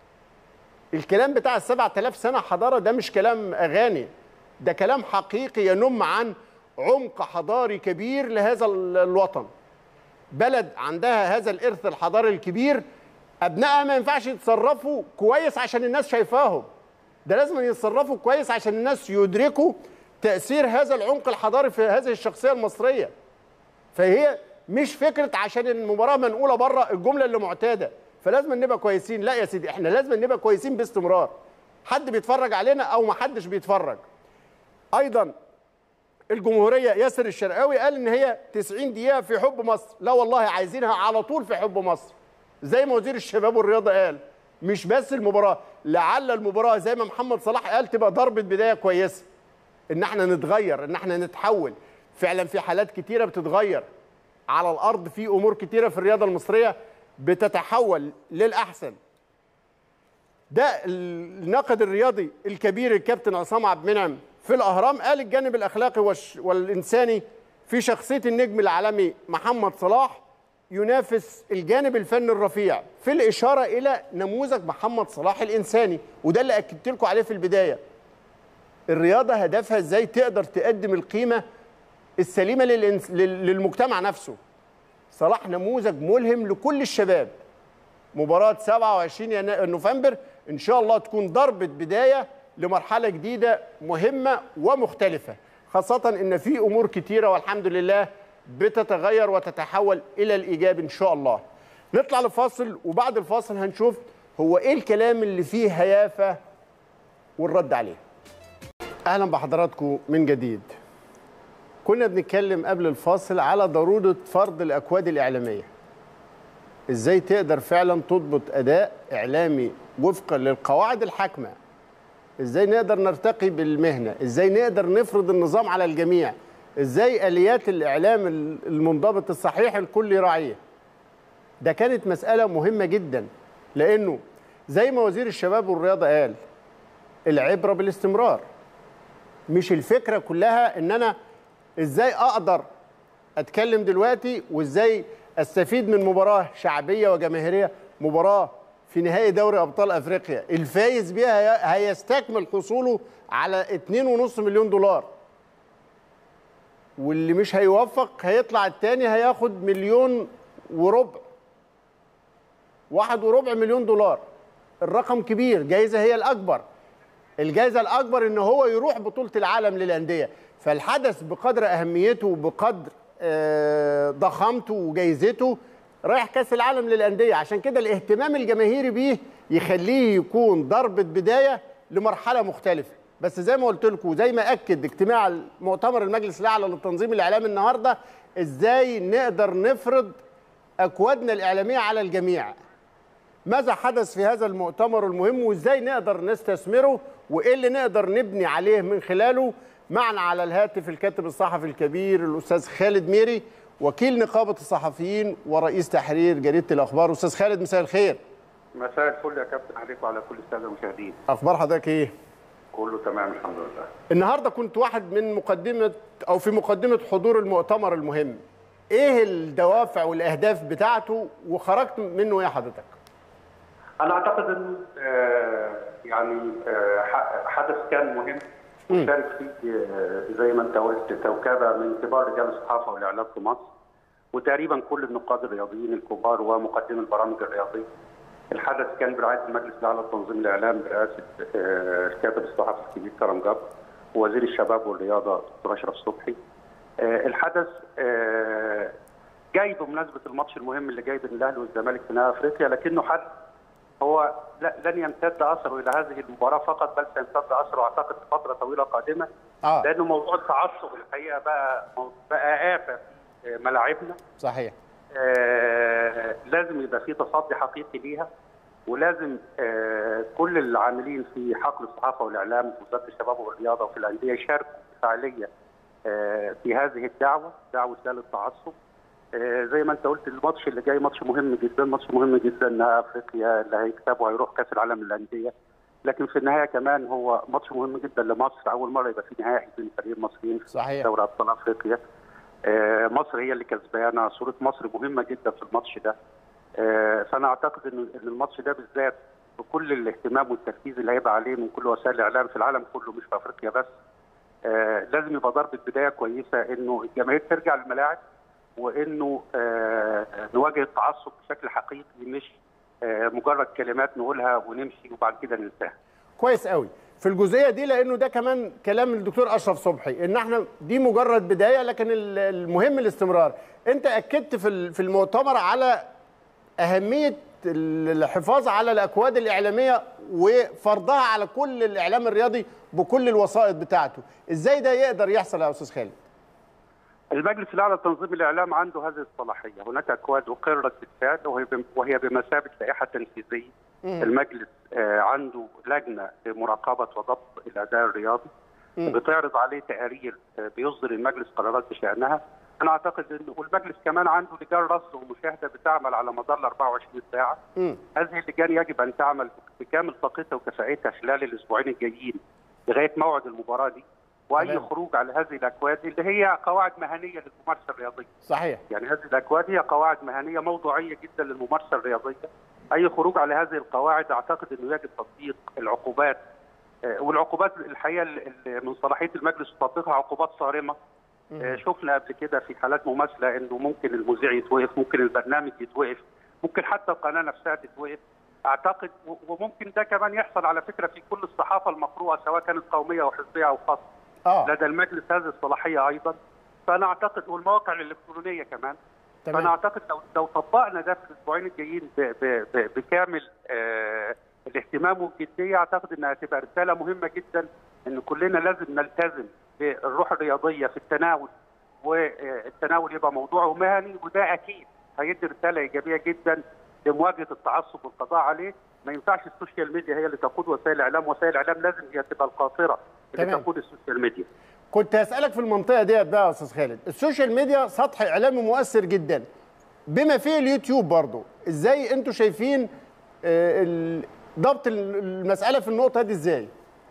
الكلام بتاع ال 7000 سنه حضاره ده مش كلام اغاني ده كلام حقيقي ينم عن عمق حضاري كبير لهذا ال- الوطن بلد عندها هذا الارث الحضاري الكبير ابنائها ما ينفعش يتصرفوا كويس عشان الناس شايفاهم ده لازم يتصرفوا كويس عشان الناس يدركوا تاثير هذا العمق الحضاري في هذه الشخصيه المصريه فهي مش فكره عشان المباراه منقوله بره الجمله اللي معتاده فلازم نبقى كويسين لا يا سيدي احنا لازم نبقى كويسين باستمرار حد بيتفرج علينا او ما حدش بيتفرج ايضا الجمهوريه ياسر الشرقاوي قال ان هي 90 دقيقه في حب مصر لا والله عايزينها على طول في حب مصر زي ما وزير الشباب والرياضه قال مش بس المباراه لعل المباراه زي ما محمد صلاح قال تبقى ضربه بدايه كويسه ان احنا نتغير ان احنا نتحول فعلا في حالات كتيره بتتغير على الارض في امور كتيره في الرياضه المصريه بتتحول للاحسن ده الناقد الرياضي الكبير الكابتن عصام عبد المنعم في الاهرام قال الجانب الاخلاقي والش- والانساني في شخصيه النجم العالمي محمد صلاح ينافس الجانب الفني الرفيع في الاشاره الى نموذج محمد صلاح الانساني وده اللي اكدت لكم عليه في البدايه الرياضه هدفها ازاي تقدر تقدم القيمه السليمه للإنس... لل- للمجتمع نفسه صلاح نموذج ملهم لكل الشباب مباراة 27 ينا- نوفمبر إن شاء الله تكون ضربة بداية لمرحلة جديدة مهمة ومختلفة خاصة إن في أمور كتيرة والحمد لله بتتغير وتتحول إلى الإيجاب إن شاء الله نطلع لفاصل وبعد الفاصل هنشوف هو إيه الكلام اللي فيه هيافة والرد عليه أهلا بحضراتكم من جديد كنا بنتكلم قبل الفاصل على ضرورة فرض الأكواد الإعلامية ازاي تقدر فعلا تضبط اداء اعلامي وفقا للقواعد الحاكمه ازاي نقدر نرتقي بالمهنه ازاي نقدر نفرض النظام على الجميع ازاي اليات الاعلام المنضبط الصحيح الكل يراعيه ده كانت مساله مهمه جدا لانه زي ما وزير الشباب والرياضه قال العبره بالاستمرار مش الفكره كلها ان انا ازاي اقدر اتكلم دلوقتي وازاي استفيد من مباراه شعبيه وجماهيريه مباراه في نهائي دوري ابطال افريقيا الفايز بيها هي- هيستكمل حصوله على 2.5 مليون دولار واللي مش هيوفق هيطلع التاني هياخد مليون وربع واحد وربع مليون دولار الرقم كبير جايزة هي الأكبر الجائزة الأكبر إن هو يروح بطولة العالم للأندية فالحدث بقدر أهميته وبقدر آه، ضخامته وجايزته رايح كأس العالم للأندية عشان كده الاهتمام الجماهيري بيه يخليه يكون ضربة بداية لمرحلة مختلفة بس زي ما قلت لكم زي ما أكد اجتماع مؤتمر المجلس الأعلى للتنظيم الإعلامي النهاردة إزاي نقدر نفرض أكوادنا الإعلامية على الجميع ماذا حدث في هذا المؤتمر المهم وازاي نقدر نستثمره وايه اللي نقدر نبني عليه من خلاله معنا على الهاتف الكاتب الصحفي الكبير الاستاذ خالد ميري وكيل نقابه الصحفيين ورئيس تحرير جريده الاخبار استاذ خالد مساء الخير مساء الفل يا كابتن عليك وعلى كل الساده المشاهدين اخبار حضرتك ايه كله تمام الحمد لله النهارده كنت واحد من مقدمه او في مقدمه حضور المؤتمر المهم ايه الدوافع والاهداف بتاعته وخرجت منه ايه حضرتك انا اعتقد ان آه، يعني آه، ح- حدث كان مهم وشارك فيه آه، زي ما انت قلت كوكبه من كبار رجال الصحافه والاعلام في مصر وتقريبا كل النقاد الرياضيين الكبار ومقدمي البرامج الرياضيه الحدث كان برعايه المجلس الاعلى لتنظيم الاعلام برئاسه آه، الكاتب الصحفي الكبير كرم جبر ووزير الشباب والرياضه دكتور اشرف صبحي آه، الحدث آه، جاي بمناسبه الماتش المهم اللي جاي بين الاهلي والزمالك في نهائي افريقيا لكنه حدث هو لا- لن يمتد اثره الى هذه المباراه فقط بل سيمتد اثره اعتقد فتره طويله قادمه اه لانه موضوع التعصب الحقيقه بقى بقى آفة في ملاعبنا صحيح آه، لازم يبقى في تصدي حقيقي ليها ولازم آه، كل العاملين في حقل الصحافه والاعلام وفي وزاره الشباب والرياضه وفي الانديه يشاركوا بفعاليه آه، في هذه الدعوه دعوه لا للتعصب آه، زي ما انت قلت الماتش اللي جاي ماتش مهم جدا ماتش مهم جدا انها افريقيا اللي هيكسبه هيروح كاس العالم للانديه لكن في النهايه كمان هو ماتش مهم جدا لمصر اول مره يبقى في نهائي بين فريقين مصريين في صحيح. دوري ابطال افريقيا آه، مصر هي اللي كسبانه صوره مصر مهمه جدا في الماتش ده آه، فانا اعتقد ان إن الماتش ده بالذات بكل الاهتمام والتركيز اللي هيبقى عليه من كل وسائل الاعلام في العالم كله مش في افريقيا بس آه، لازم يبقى ضربه بدايه كويسه انه الجماهير ترجع للملاعب وانه آه، نواجه التعصب بشكل حقيقي مش آه، مجرد كلمات نقولها ونمشي وبعد كده ننساها كويس قوي في الجزئيه دي لانه ده كمان كلام الدكتور اشرف صبحي ان احنا دي مجرد بدايه لكن ال- المهم الاستمرار انت اكدت في ال- في المؤتمر على اهميه الحفاظ على الاكواد الاعلاميه وفرضها على كل الاعلام الرياضي بكل الوسائط بتاعته ازاي ده يقدر يحصل يا استاذ خالد المجلس الاعلى لتنظيم الاعلام عنده هذه الصلاحيه، هناك اكواد اقرت بالفعل وهي بم- وهي بمثابه لائحه تنفيذيه. المجلس آه، عنده لجنه لمراقبه وضبط الاداء الرياضي بتعرض عليه تقارير آه، بيصدر المجلس قرارات بشانها. انا اعتقد انه والمجلس كمان عنده لجان رصد ومشاهده بتعمل على مدار ال 24 ساعه. مم. هذه اللجان يجب ان تعمل بكامل طاقتها وكفاءتها خلال الاسبوعين الجايين لغايه موعد المباراه دي. واي تمام. خروج على هذه الاكواد اللي هي قواعد مهنيه للممارسه الرياضيه. صحيح يعني هذه الاكواد هي قواعد مهنيه موضوعيه جدا للممارسه الرياضيه. اي خروج على هذه القواعد اعتقد انه يجب تطبيق العقوبات آه، والعقوبات الحقيقه اللي من صلاحيه المجلس تطبيقها عقوبات صارمه. آه، شفنا قبل كده في حالات مماثله انه ممكن المذيع يتوقف، ممكن البرنامج يتوقف، ممكن حتى القناه نفسها تتوقف. اعتقد و- وممكن ده كمان يحصل على فكره في كل الصحافه المقروءه سواء كانت قوميه او حزبيه او خاصه. اه لدى المجلس هذه الصلاحيه ايضا فانا اعتقد والمواقع الالكترونيه كمان فانا تمام اعتقد لو لو طبقنا ده في الاسبوعين الجايين ب- ب- ب- بكامل آه، الاهتمام والجديه اعتقد انها هتبقى رساله مهمه جدا ان كلنا لازم نلتزم بالروح الرياضيه في التناول والتناول يبقى موضوعه مهني وده اكيد هيدي رساله ايجابيه جدا لمواجهه التعصب والقضاء عليه ما ينفعش السوشيال ميديا هي اللي تقود وسائل الاعلام وسائل الاعلام لازم هي تبقى القاطره اللي تمام. تقود السوشيال ميديا كنت هسألك في المنطقة ديت بقى يا أستاذ خالد السوشيال ميديا سطح إعلامي مؤثر جدا بما فيه اليوتيوب برضو إزاي أنتوا شايفين آه، ال- ضبط ال- المسألة في النقطة دي إزاي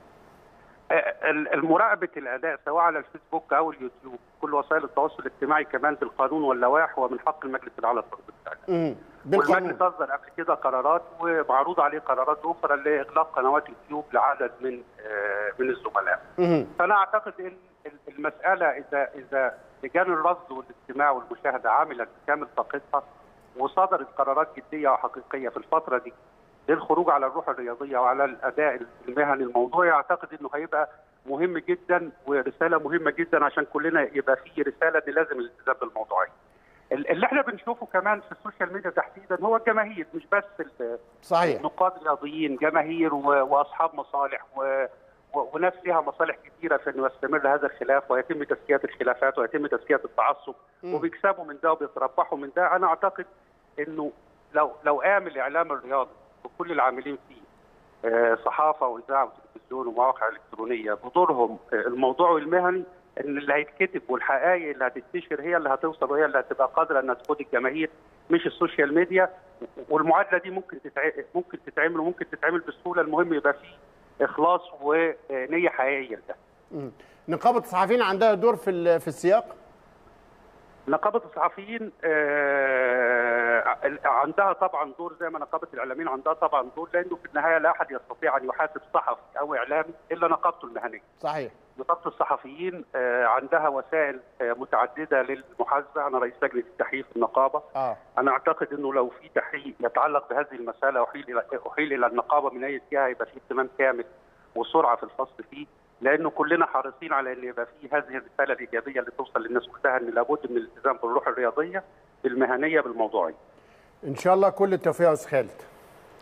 المراقبة الأداء سواء على الفيسبوك أو اليوتيوب كل وسائل التواصل الاجتماعي كمان بالقانون واللوائح ومن حق المجلس الأعلى للتنظيم الإعلامي. مم. بالقانون والمجلس أصدر قبل كده قرارات ومعروض عليه قرارات أخرى لإغلاق قنوات يوتيوب لعدد من آه، من الزملاء. مم. فأنا أعتقد إن المسألة إذا إذا لجان الرصد والاستماع والمشاهدة عملت بكامل طاقتها وصدرت قرارات جدية وحقيقية في الفترة دي للخروج على الروح الرياضية وعلى الأداء المهني الموضوعي أعتقد إنه هيبقى مهم جدا ورسالة مهمة جدا عشان كلنا يبقى فيه رسالة إن لازم الالتزام بالموضوعية. ال- اللي احنا بنشوفه كمان في السوشيال ميديا تحديدا هو الجماهير مش بس ال- صحيح نقاد رياضيين جماهير و- واصحاب مصالح و... و... وناس لها مصالح كثيره في انه يستمر هذا الخلاف ويتم تزكيه الخلافات ويتم تزكيه التعصب وبيكسبوا من ده وبيتربحوا من ده انا اعتقد انه لو لو قام الاعلام الرياضي وكل العاملين فيه آه، صحافه واذاعه وتلفزيون ومواقع الكترونيه بدورهم آه، الموضوعي المهني ان اللي هيتكتب والحقائق اللي هتنتشر هي اللي هتوصل وهي اللي هتبقى قادره انها تقود الجماهير مش السوشيال ميديا والمعادله دي ممكن تتع... ممكن تتعمل وممكن تتعمل بسهوله المهم يبقى فيه اخلاص ونيه حقيقيه لده. مم. نقابة الصحفيين عندها دور في ال- في السياق نقابه الصحفيين آه، عندها طبعا دور زي ما نقابه الاعلاميين عندها طبعا دور لانه في النهايه لا احد يستطيع ان يحاسب صحفي او اعلامي الا نقابته المهنيه. صحيح نقابه الصحفيين آه، عندها وسائل آه، متعدده للمحاسبه، انا رئيس لجنه التحقيق في النقابه. اه انا اعتقد انه لو في تحقيق يتعلق بهذه المساله احيل الى احيل الى النقابه من اي جهه يبقى في اهتمام كامل وسرعه في الفصل فيه لانه كلنا حريصين على ان يبقى في هذه الرساله الايجابيه اللي توصل للناس كلها ان لابد من الالتزام بالروح الرياضيه بالمهنيه بالموضوعيه. ان شاء الله كل التوفيق يا استاذ خالد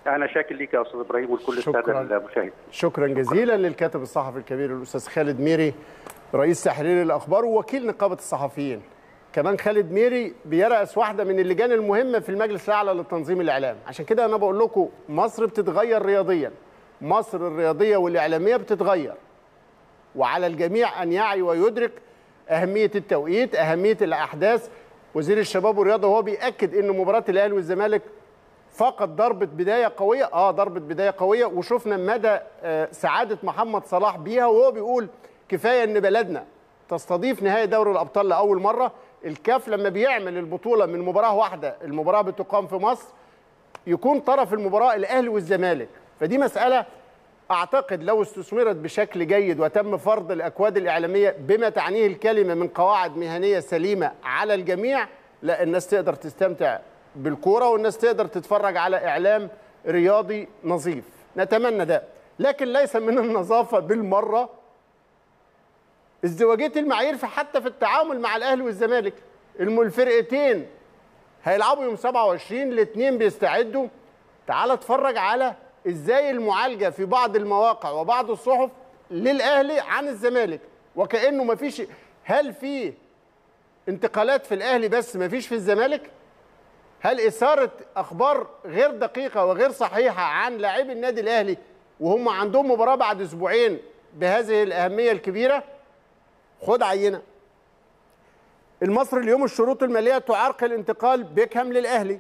انا شاكر ليك يا استاذ ابراهيم ولكل الساده شكراً. المشاهدين شكرا جزيلا للكاتب الصحفي الكبير الاستاذ خالد ميري رئيس تحرير الاخبار ووكيل نقابه الصحفيين كمان خالد ميري بيرأس واحده من اللجان المهمه في المجلس الاعلى للتنظيم الاعلام عشان كده انا بقول لكم مصر بتتغير رياضيا مصر الرياضيه والاعلاميه بتتغير وعلى الجميع ان يعي ويدرك اهميه التوقيت اهميه الاحداث وزير الشباب والرياضه وهو بياكد ان مباراه الاهلي والزمالك فقط ضربة بداية قوية اه ضربة بداية قوية وشفنا مدى آه سعادة محمد صلاح بيها وهو بيقول كفاية ان بلدنا تستضيف نهائي دوري الابطال لاول مرة الكاف لما بيعمل البطولة من مباراة واحدة المباراة بتقام في مصر يكون طرف المباراة الاهلي والزمالك فدي مسألة اعتقد لو استثمرت بشكل جيد وتم فرض الاكواد الاعلاميه بما تعنيه الكلمه من قواعد مهنيه سليمه على الجميع لا الناس تقدر تستمتع بالكوره والناس تقدر تتفرج على اعلام رياضي نظيف نتمنى ده لكن ليس من النظافه بالمره ازدواجيه المعايير في حتى في التعامل مع الاهلي والزمالك الم- الفرقتين هيلعبوا يوم 27 الاثنين بيستعدوا تعال اتفرج على ازاي المعالجه في بعض المواقع وبعض الصحف للاهلي عن الزمالك وكانه ما فيش هل في انتقالات في الاهلي بس ما فيش في الزمالك هل اثاره اخبار غير دقيقه وغير صحيحه عن لاعبي النادي الاهلي وهم عندهم مباراه بعد اسبوعين بهذه الاهميه الكبيره خد عينه المصري اليوم الشروط الماليه تعرقل انتقال بيكهام للاهلي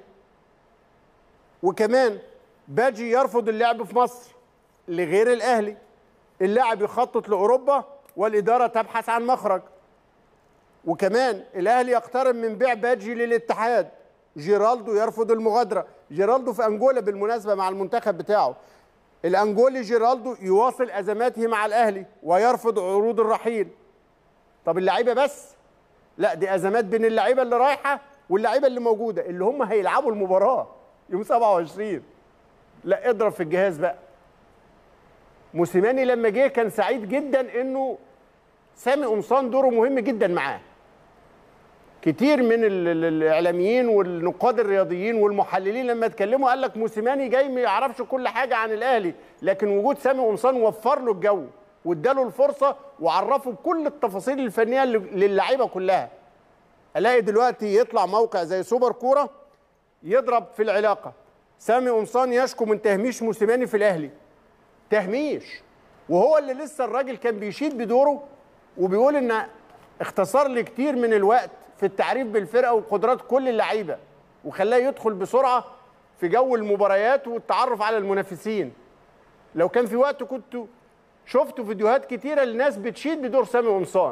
وكمان باجي يرفض اللعب في مصر لغير الاهلي اللاعب يخطط لاوروبا والاداره تبحث عن مخرج وكمان الاهلي يقترب من بيع باجي للاتحاد جيرالدو يرفض المغادره جيرالدو في انجولا بالمناسبه مع المنتخب بتاعه الانجولي جيرالدو يواصل ازماته مع الاهلي ويرفض عروض الرحيل طب اللعيبه بس لا دي ازمات بين اللعيبه اللي رايحه واللعيبه اللي موجوده اللي هم هيلعبوا المباراه يوم 27 لا اضرب في الجهاز بقى موسيماني لما جه كان سعيد جدا انه سامي قمصان دوره مهم جدا معاه كتير من ال- ال- الاعلاميين والنقاد الرياضيين والمحللين لما اتكلموا قال لك موسيماني جاي ما يعرفش كل حاجه عن الاهلي لكن وجود سامي قمصان وفر له الجو واداله الفرصه وعرفه بكل التفاصيل الفنيه اللي- للعيبه كلها الاقي دلوقتي يطلع موقع زي سوبر كوره يضرب في العلاقه سامي قمصان يشكو من تهميش موسيماني في الاهلي تهميش وهو اللي لسه الراجل كان بيشيد بدوره وبيقول ان اختصر لي كتير من الوقت في التعريف بالفرقه وقدرات كل اللعيبه وخلاه يدخل بسرعه في جو المباريات والتعرف على المنافسين لو كان في وقت كنت شفتوا فيديوهات كتيره لناس بتشيد بدور سامي قمصان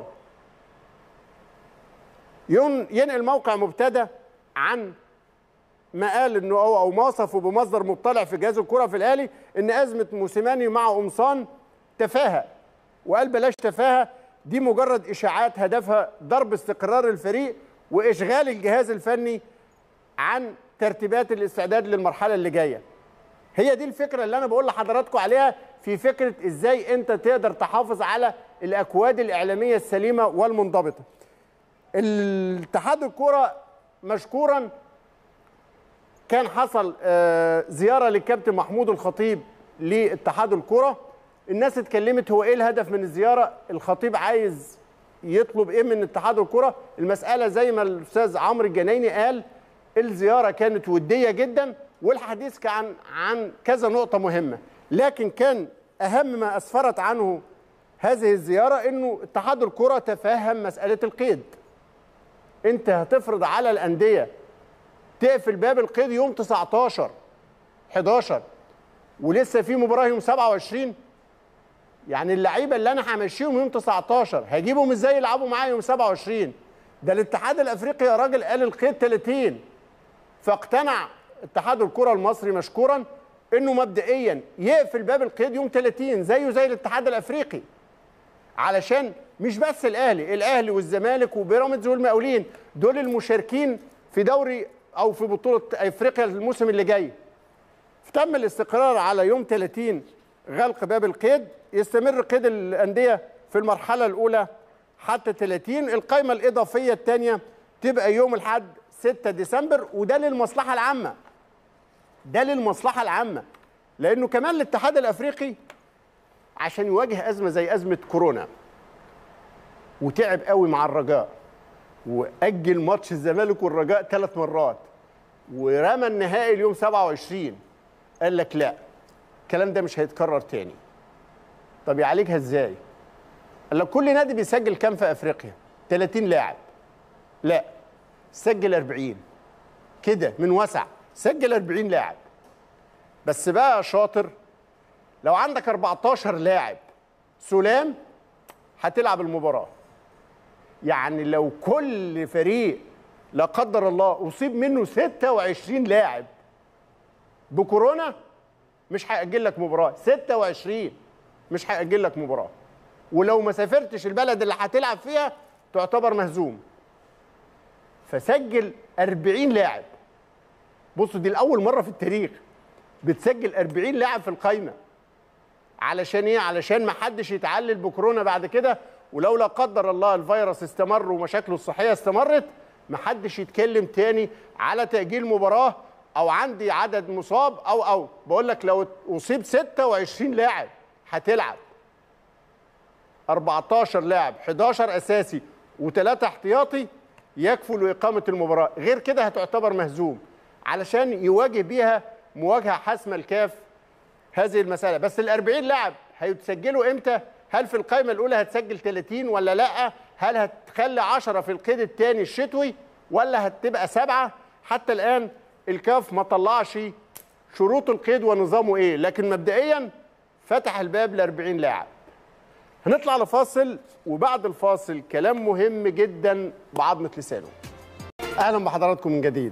ين- ينقل موقع مبتدى عن ما قال انه او او ما وصفه بمصدر مطلع في جهاز الكره في الاهلي ان ازمه موسيماني مع قمصان تفاهه وقال بلاش تفاهه دي مجرد اشاعات هدفها ضرب استقرار الفريق واشغال الجهاز الفني عن ترتيبات الاستعداد للمرحله اللي جايه هي دي الفكره اللي انا بقول لحضراتكم عليها في فكره ازاي انت تقدر تحافظ على الاكواد الاعلاميه السليمه والمنضبطه الاتحاد الكره مشكورا كان حصل آه، زياره للكابتن محمود الخطيب لاتحاد الكره الناس اتكلمت هو ايه الهدف من الزياره الخطيب عايز يطلب ايه من اتحاد الكره المساله زي ما الاستاذ عمرو الجنايني قال الزياره كانت وديه جدا والحديث كان عن كذا نقطه مهمه لكن كان اهم ما اسفرت عنه هذه الزياره انه اتحاد الكره تفهم مساله القيد انت هتفرض على الانديه تقفل باب القيد يوم 19 11 ولسه في مباراه يوم 27 يعني اللعيبه اللي انا همشيهم يوم 19 هجيبهم ازاي يلعبوا معايا يوم 27 ده الاتحاد الافريقي يا راجل قال القيد 30 فاقتنع اتحاد الكره المصري مشكورا انه مبدئيا يقفل باب القيد يوم 30 زيه زي الاتحاد الافريقي علشان مش بس الاهلي الاهلي والزمالك وبيراميدز والمقاولين دول المشاركين في دوري او في بطوله افريقيا الموسم اللي جاي تم الاستقرار على يوم 30 غلق باب القيد يستمر قيد الانديه في المرحله الاولى حتى 30 القائمه الاضافيه الثانيه تبقى يوم الاحد 6 ديسمبر وده للمصلحه العامه ده للمصلحه العامه لانه كمان الاتحاد الافريقي عشان يواجه ازمه زي ازمه كورونا وتعب قوي مع الرجاء واجل ماتش الزمالك والرجاء ثلاث مرات ورمى النهائي اليوم 27 قال لك لا الكلام ده مش هيتكرر تاني طب يعالجها ازاي قال لك كل نادي بيسجل كام في افريقيا 30 لاعب لا سجل 40 كده من وسع سجل 40 لاعب بس بقى يا شاطر لو عندك 14 لاعب سلام هتلعب المباراه يعني لو كل فريق لا قدر الله اصيب منه 26 لاعب بكورونا مش هيأجل لك مباراه 26 مش هيأجل لك مباراه ولو ما سافرتش البلد اللي هتلعب فيها تعتبر مهزوم فسجل 40 لاعب بصوا دي الاول مره في التاريخ بتسجل 40 لاعب في القايمه علشان ايه علشان ما حدش يتعلل بكورونا بعد كده ولو لا قدر الله الفيروس استمر ومشاكله الصحيه استمرت ما حدش يتكلم تاني على تاجيل مباراه او عندي عدد مصاب او او بقول لك لو اصيب 26 لاعب هتلعب 14 لاعب 11 اساسي وثلاثه احتياطي يكفوا لاقامه المباراه غير كده هتعتبر مهزوم علشان يواجه بيها مواجهه حاسمه الكاف هذه المساله بس ال 40 لاعب هيتسجلوا امتى هل في القائمه الاولى هتسجل 30 ولا لا هل هتخلي 10 في القيد الثاني الشتوي ولا هتبقى سبعه حتى الان الكاف ما طلعش شروط القيد ونظامه ايه لكن مبدئيا فتح الباب ل 40 لاعب هنطلع لفاصل وبعد الفاصل كلام مهم جدا بعظمه لسانه اهلا بحضراتكم من جديد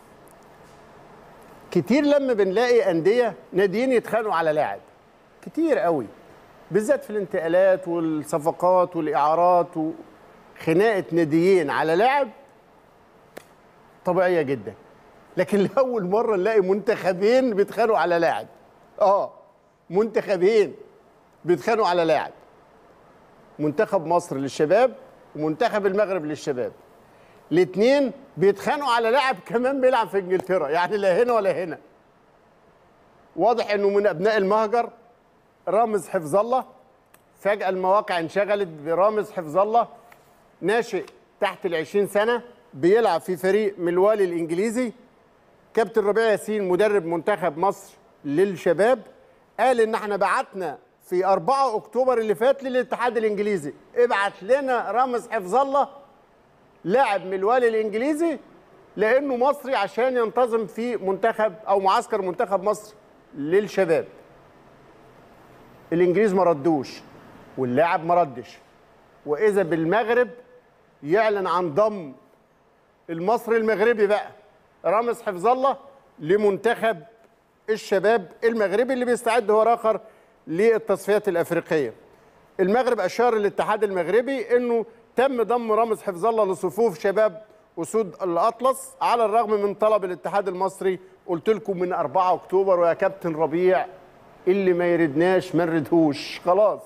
كتير لما بنلاقي انديه ناديين يتخانقوا على لاعب كتير قوي بالذات في الانتقالات والصفقات والاعارات وخناقه ناديين على لاعب طبيعيه جدا لكن لاول مره نلاقي منتخبين بيتخانقوا على لاعب اه منتخبين بيتخانقوا على لاعب منتخب مصر للشباب ومنتخب المغرب للشباب الاثنين بيتخانقوا على لاعب كمان بيلعب في انجلترا يعني لا هنا ولا هنا واضح انه من ابناء المهجر رامز حفظ الله فجاه المواقع انشغلت برامز حفظ الله ناشئ تحت ال 20 سنه بيلعب في فريق ملوالي الانجليزي كابتن ربيع ياسين مدرب منتخب مصر للشباب قال ان احنا بعتنا في 4 اكتوبر اللي فات للاتحاد الانجليزي ابعت لنا رامز حفظ الله لاعب من الوالي الانجليزي لانه مصري عشان ينتظم في منتخب او معسكر منتخب مصر للشباب الانجليز ما ردوش واللاعب ما ردش واذا بالمغرب يعلن عن ضم المصري المغربي بقى رامز حفظ الله لمنتخب الشباب المغربي اللي بيستعد هو اخر للتصفيات الافريقيه المغرب اشار الاتحاد المغربي انه تم ضم رامز حفظ الله لصفوف شباب اسود الاطلس على الرغم من طلب الاتحاد المصري قلت لكم من 4 اكتوبر ويا كابتن ربيع اللي ما يردناش ما نردهوش خلاص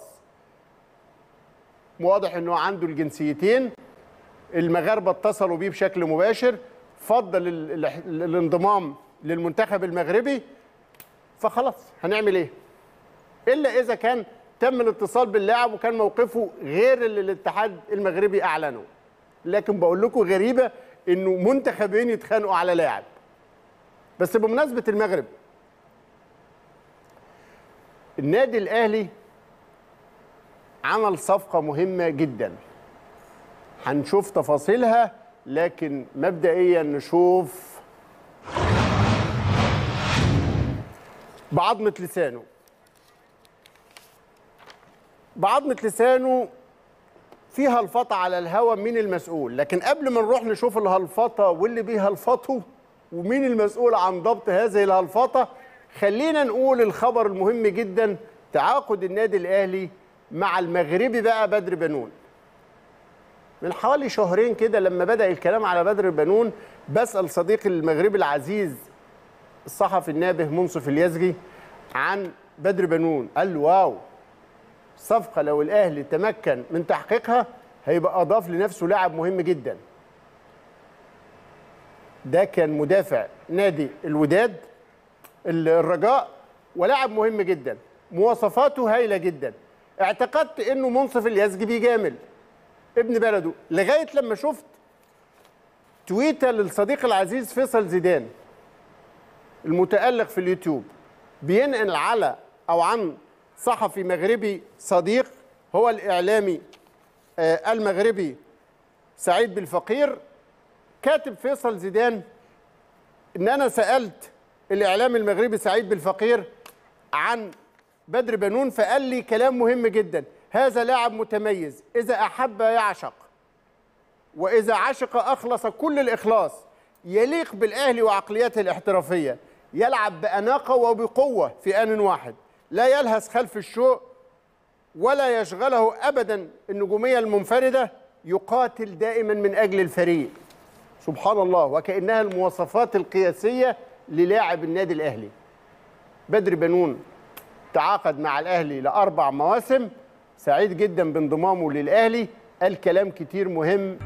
واضح انه عنده الجنسيتين المغاربه اتصلوا بيه بشكل مباشر فضل ال- ال- الانضمام للمنتخب المغربي فخلاص هنعمل ايه الا اذا كان تم الاتصال باللاعب وكان موقفه غير اللي الاتحاد المغربي اعلنه لكن بقول لكم غريبه انه منتخبين يتخانقوا على لاعب بس بمناسبه المغرب النادي الاهلي عمل صفقه مهمه جدا هنشوف تفاصيلها لكن مبدئيا نشوف بعظمه لسانه بعظمه لسانه فيها الفطة على الهوا مين المسؤول لكن قبل ما نروح نشوف الهلفطة واللي بيهلفطوا ومين المسؤول عن ضبط هذه الهلفطة خلينا نقول الخبر المهم جدا تعاقد النادي الأهلي مع المغربي بقى بدر بنون من حوالي شهرين كده لما بدأ الكلام على بدر بنون بسأل صديقي المغربي العزيز الصحفي النابه منصف اليزجي عن بدر بنون قال له واو صفقه لو الاهلي تمكن من تحقيقها هيبقى اضاف لنفسه لاعب مهم جدا ده كان مدافع نادي الوداد ال- الرجاء ولاعب مهم جدا مواصفاته هايله جدا اعتقدت انه منصف اليزجي بيجامل ابن بلده لغايه لما شفت تويته للصديق العزيز فيصل زيدان المتألق في اليوتيوب بينقل على او عن صحفي مغربي صديق هو الاعلامي آه، المغربي سعيد بالفقير كاتب فيصل زيدان ان انا سالت الاعلامي المغربي سعيد بالفقير عن بدر بنون فقال لي كلام مهم جدا هذا لاعب متميز اذا احب يعشق واذا عشق اخلص كل الاخلاص يليق بالاهلي وعقليته الاحترافيه يلعب باناقه وبقوه في ان واحد لا يلهث خلف الشوق ولا يشغله ابدا النجوميه المنفرده يقاتل دائما من اجل الفريق سبحان الله وكانها المواصفات القياسيه للاعب النادي الاهلي بدر بنون تعاقد مع الاهلي لاربع مواسم سعيد جدا بانضمامه للاهلي قال كلام كتير مهم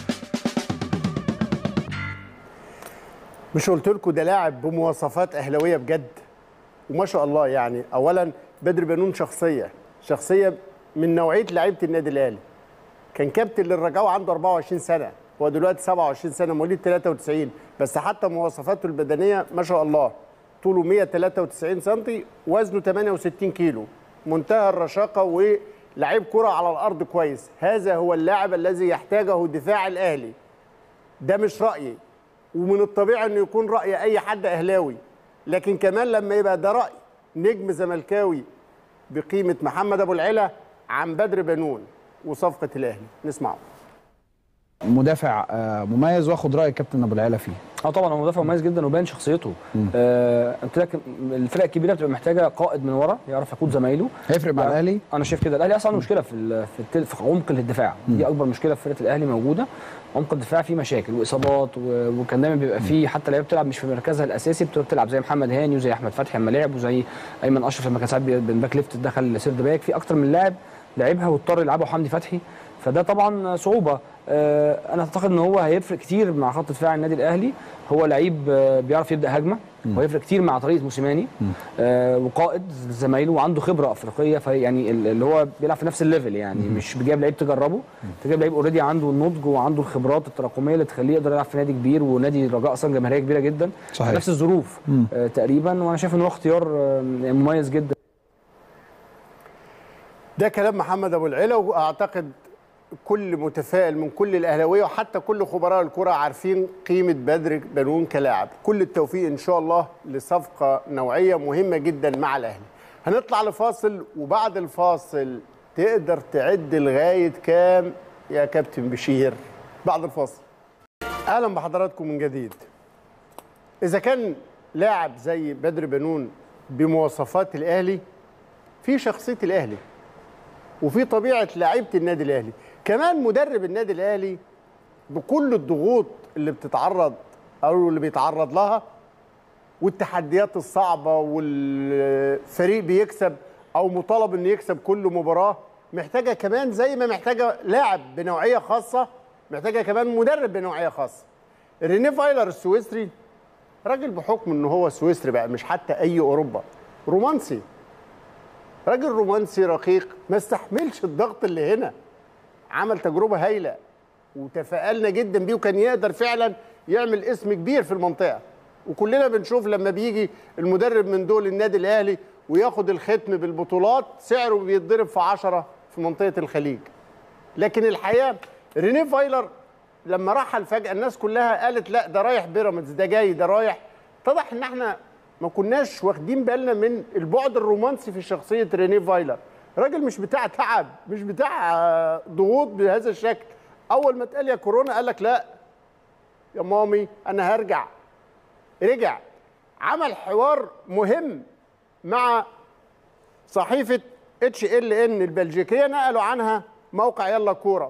مش قلت لكم ده لاعب بمواصفات اهلاويه بجد وما شاء الله يعني اولا بدر بنون شخصيه شخصيه من نوعيه لعيبه النادي الاهلي كان كابتن للرجاء وعنده 24 سنه هو دلوقتي 27 سنه مواليد 93 بس حتى مواصفاته البدنيه ما شاء الله طوله 193 سم وزنه 68 كيلو منتهى الرشاقه ولعيب كره على الارض كويس هذا هو اللاعب الذي يحتاجه دفاع الاهلي ده مش رايي ومن الطبيعي انه يكون راي اي حد اهلاوي لكن كمان لما يبقى ده راي نجم زملكاوي بقيمه محمد ابو العلا عن بدر بنون وصفقه الاهلي نسمعه مدافع آه، مميز واخد راي كابتن ابو العلا فيه اه طبعا هو مدافع مميز جدا وباين شخصيته آه قلت لك الفرق الكبيره بتبقى محتاجه قائد من ورا يعرف يقود زمايله هيفرق مع يعني الاهلي انا شايف كده الاهلي اصلا عنده مشكله في ال- في, التل... في عمق الدفاع دي اكبر مشكله في فرقه الاهلي موجوده عمق الدفاع فيه مشاكل واصابات و... وكان دايما بيبقى فيه حتى لعيبه بتلعب مش في مركزها الاساسي بتبقى بتلعب زي محمد هاني وزي احمد فتحي لما لعب وزي ايمن اشرف لما كان ساعات بي- بين باك ليفت دخل سيرد باك في اكتر من لاعب لعبها واضطر يلعبها حمدي فتحي فده طبعا صعوبه آه، انا اعتقد ان هو هيفرق كتير مع خط دفاع النادي الاهلي هو لعيب آه، بيعرف يبدا هجمه وهيفرق كتير مع طريقه موسيماني آه، وقائد زمايله وعنده خبره افريقيه فيعني ال- اللي هو بيلعب في نفس الليفل يعني مش جايب لعيب تجربه انت جايب لعيب اوريدي عنده النضج وعنده الخبرات التراكميه اللي تخليه يقدر يلعب في نادي كبير ونادي الرجاء اصلا جماهيريه كبيره جدا صحيح. نفس الظروف آه، تقريبا وانا شايف ان هو اختيار آه، مميز جدا ده كلام محمد ابو العلا واعتقد كل متفائل من كل الاهلاويه وحتى كل خبراء الكره عارفين قيمه بدر بنون كلاعب كل التوفيق ان شاء الله لصفقه نوعيه مهمه جدا مع الاهلي هنطلع لفاصل وبعد الفاصل تقدر تعد لغايه كام يا كابتن بشير بعد الفاصل اهلا بحضراتكم من جديد اذا كان لاعب زي بدر بنون بمواصفات الاهلي في شخصيه الاهلي وفي طبيعه لعيبه النادي الاهلي كمان مدرب النادي الاهلي بكل الضغوط اللي بتتعرض او اللي بيتعرض لها والتحديات الصعبه والفريق بيكسب او مطالب انه يكسب كل مباراه محتاجه كمان زي ما محتاجه لاعب بنوعيه خاصه محتاجه كمان مدرب بنوعيه خاصه ريني فايلر السويسري راجل بحكم ان هو سويسري بقى مش حتى اي اوروبا رومانسي راجل رومانسي رقيق ما استحملش الضغط اللي هنا عمل تجربه هايله وتفائلنا جدا بيه وكان يقدر فعلا يعمل اسم كبير في المنطقه وكلنا بنشوف لما بيجي المدرب من دول النادي الاهلي وياخد الختم بالبطولات سعره بيتضرب في عشرة في منطقه الخليج لكن الحقيقه ريني فايلر لما رحل فجاه الناس كلها قالت لا ده رايح بيراميدز ده جاي ده رايح اتضح ان احنا ما كناش واخدين بالنا من البعد الرومانسي في شخصيه ريني فايلر راجل مش بتاع تعب مش بتاع آه، ضغوط بهذا الشكل اول ما اتقال يا كورونا قال لك لا يا مامي انا هرجع رجع عمل حوار مهم مع صحيفه اتش ال ان البلجيكيه نقلوا عنها موقع يلا كوره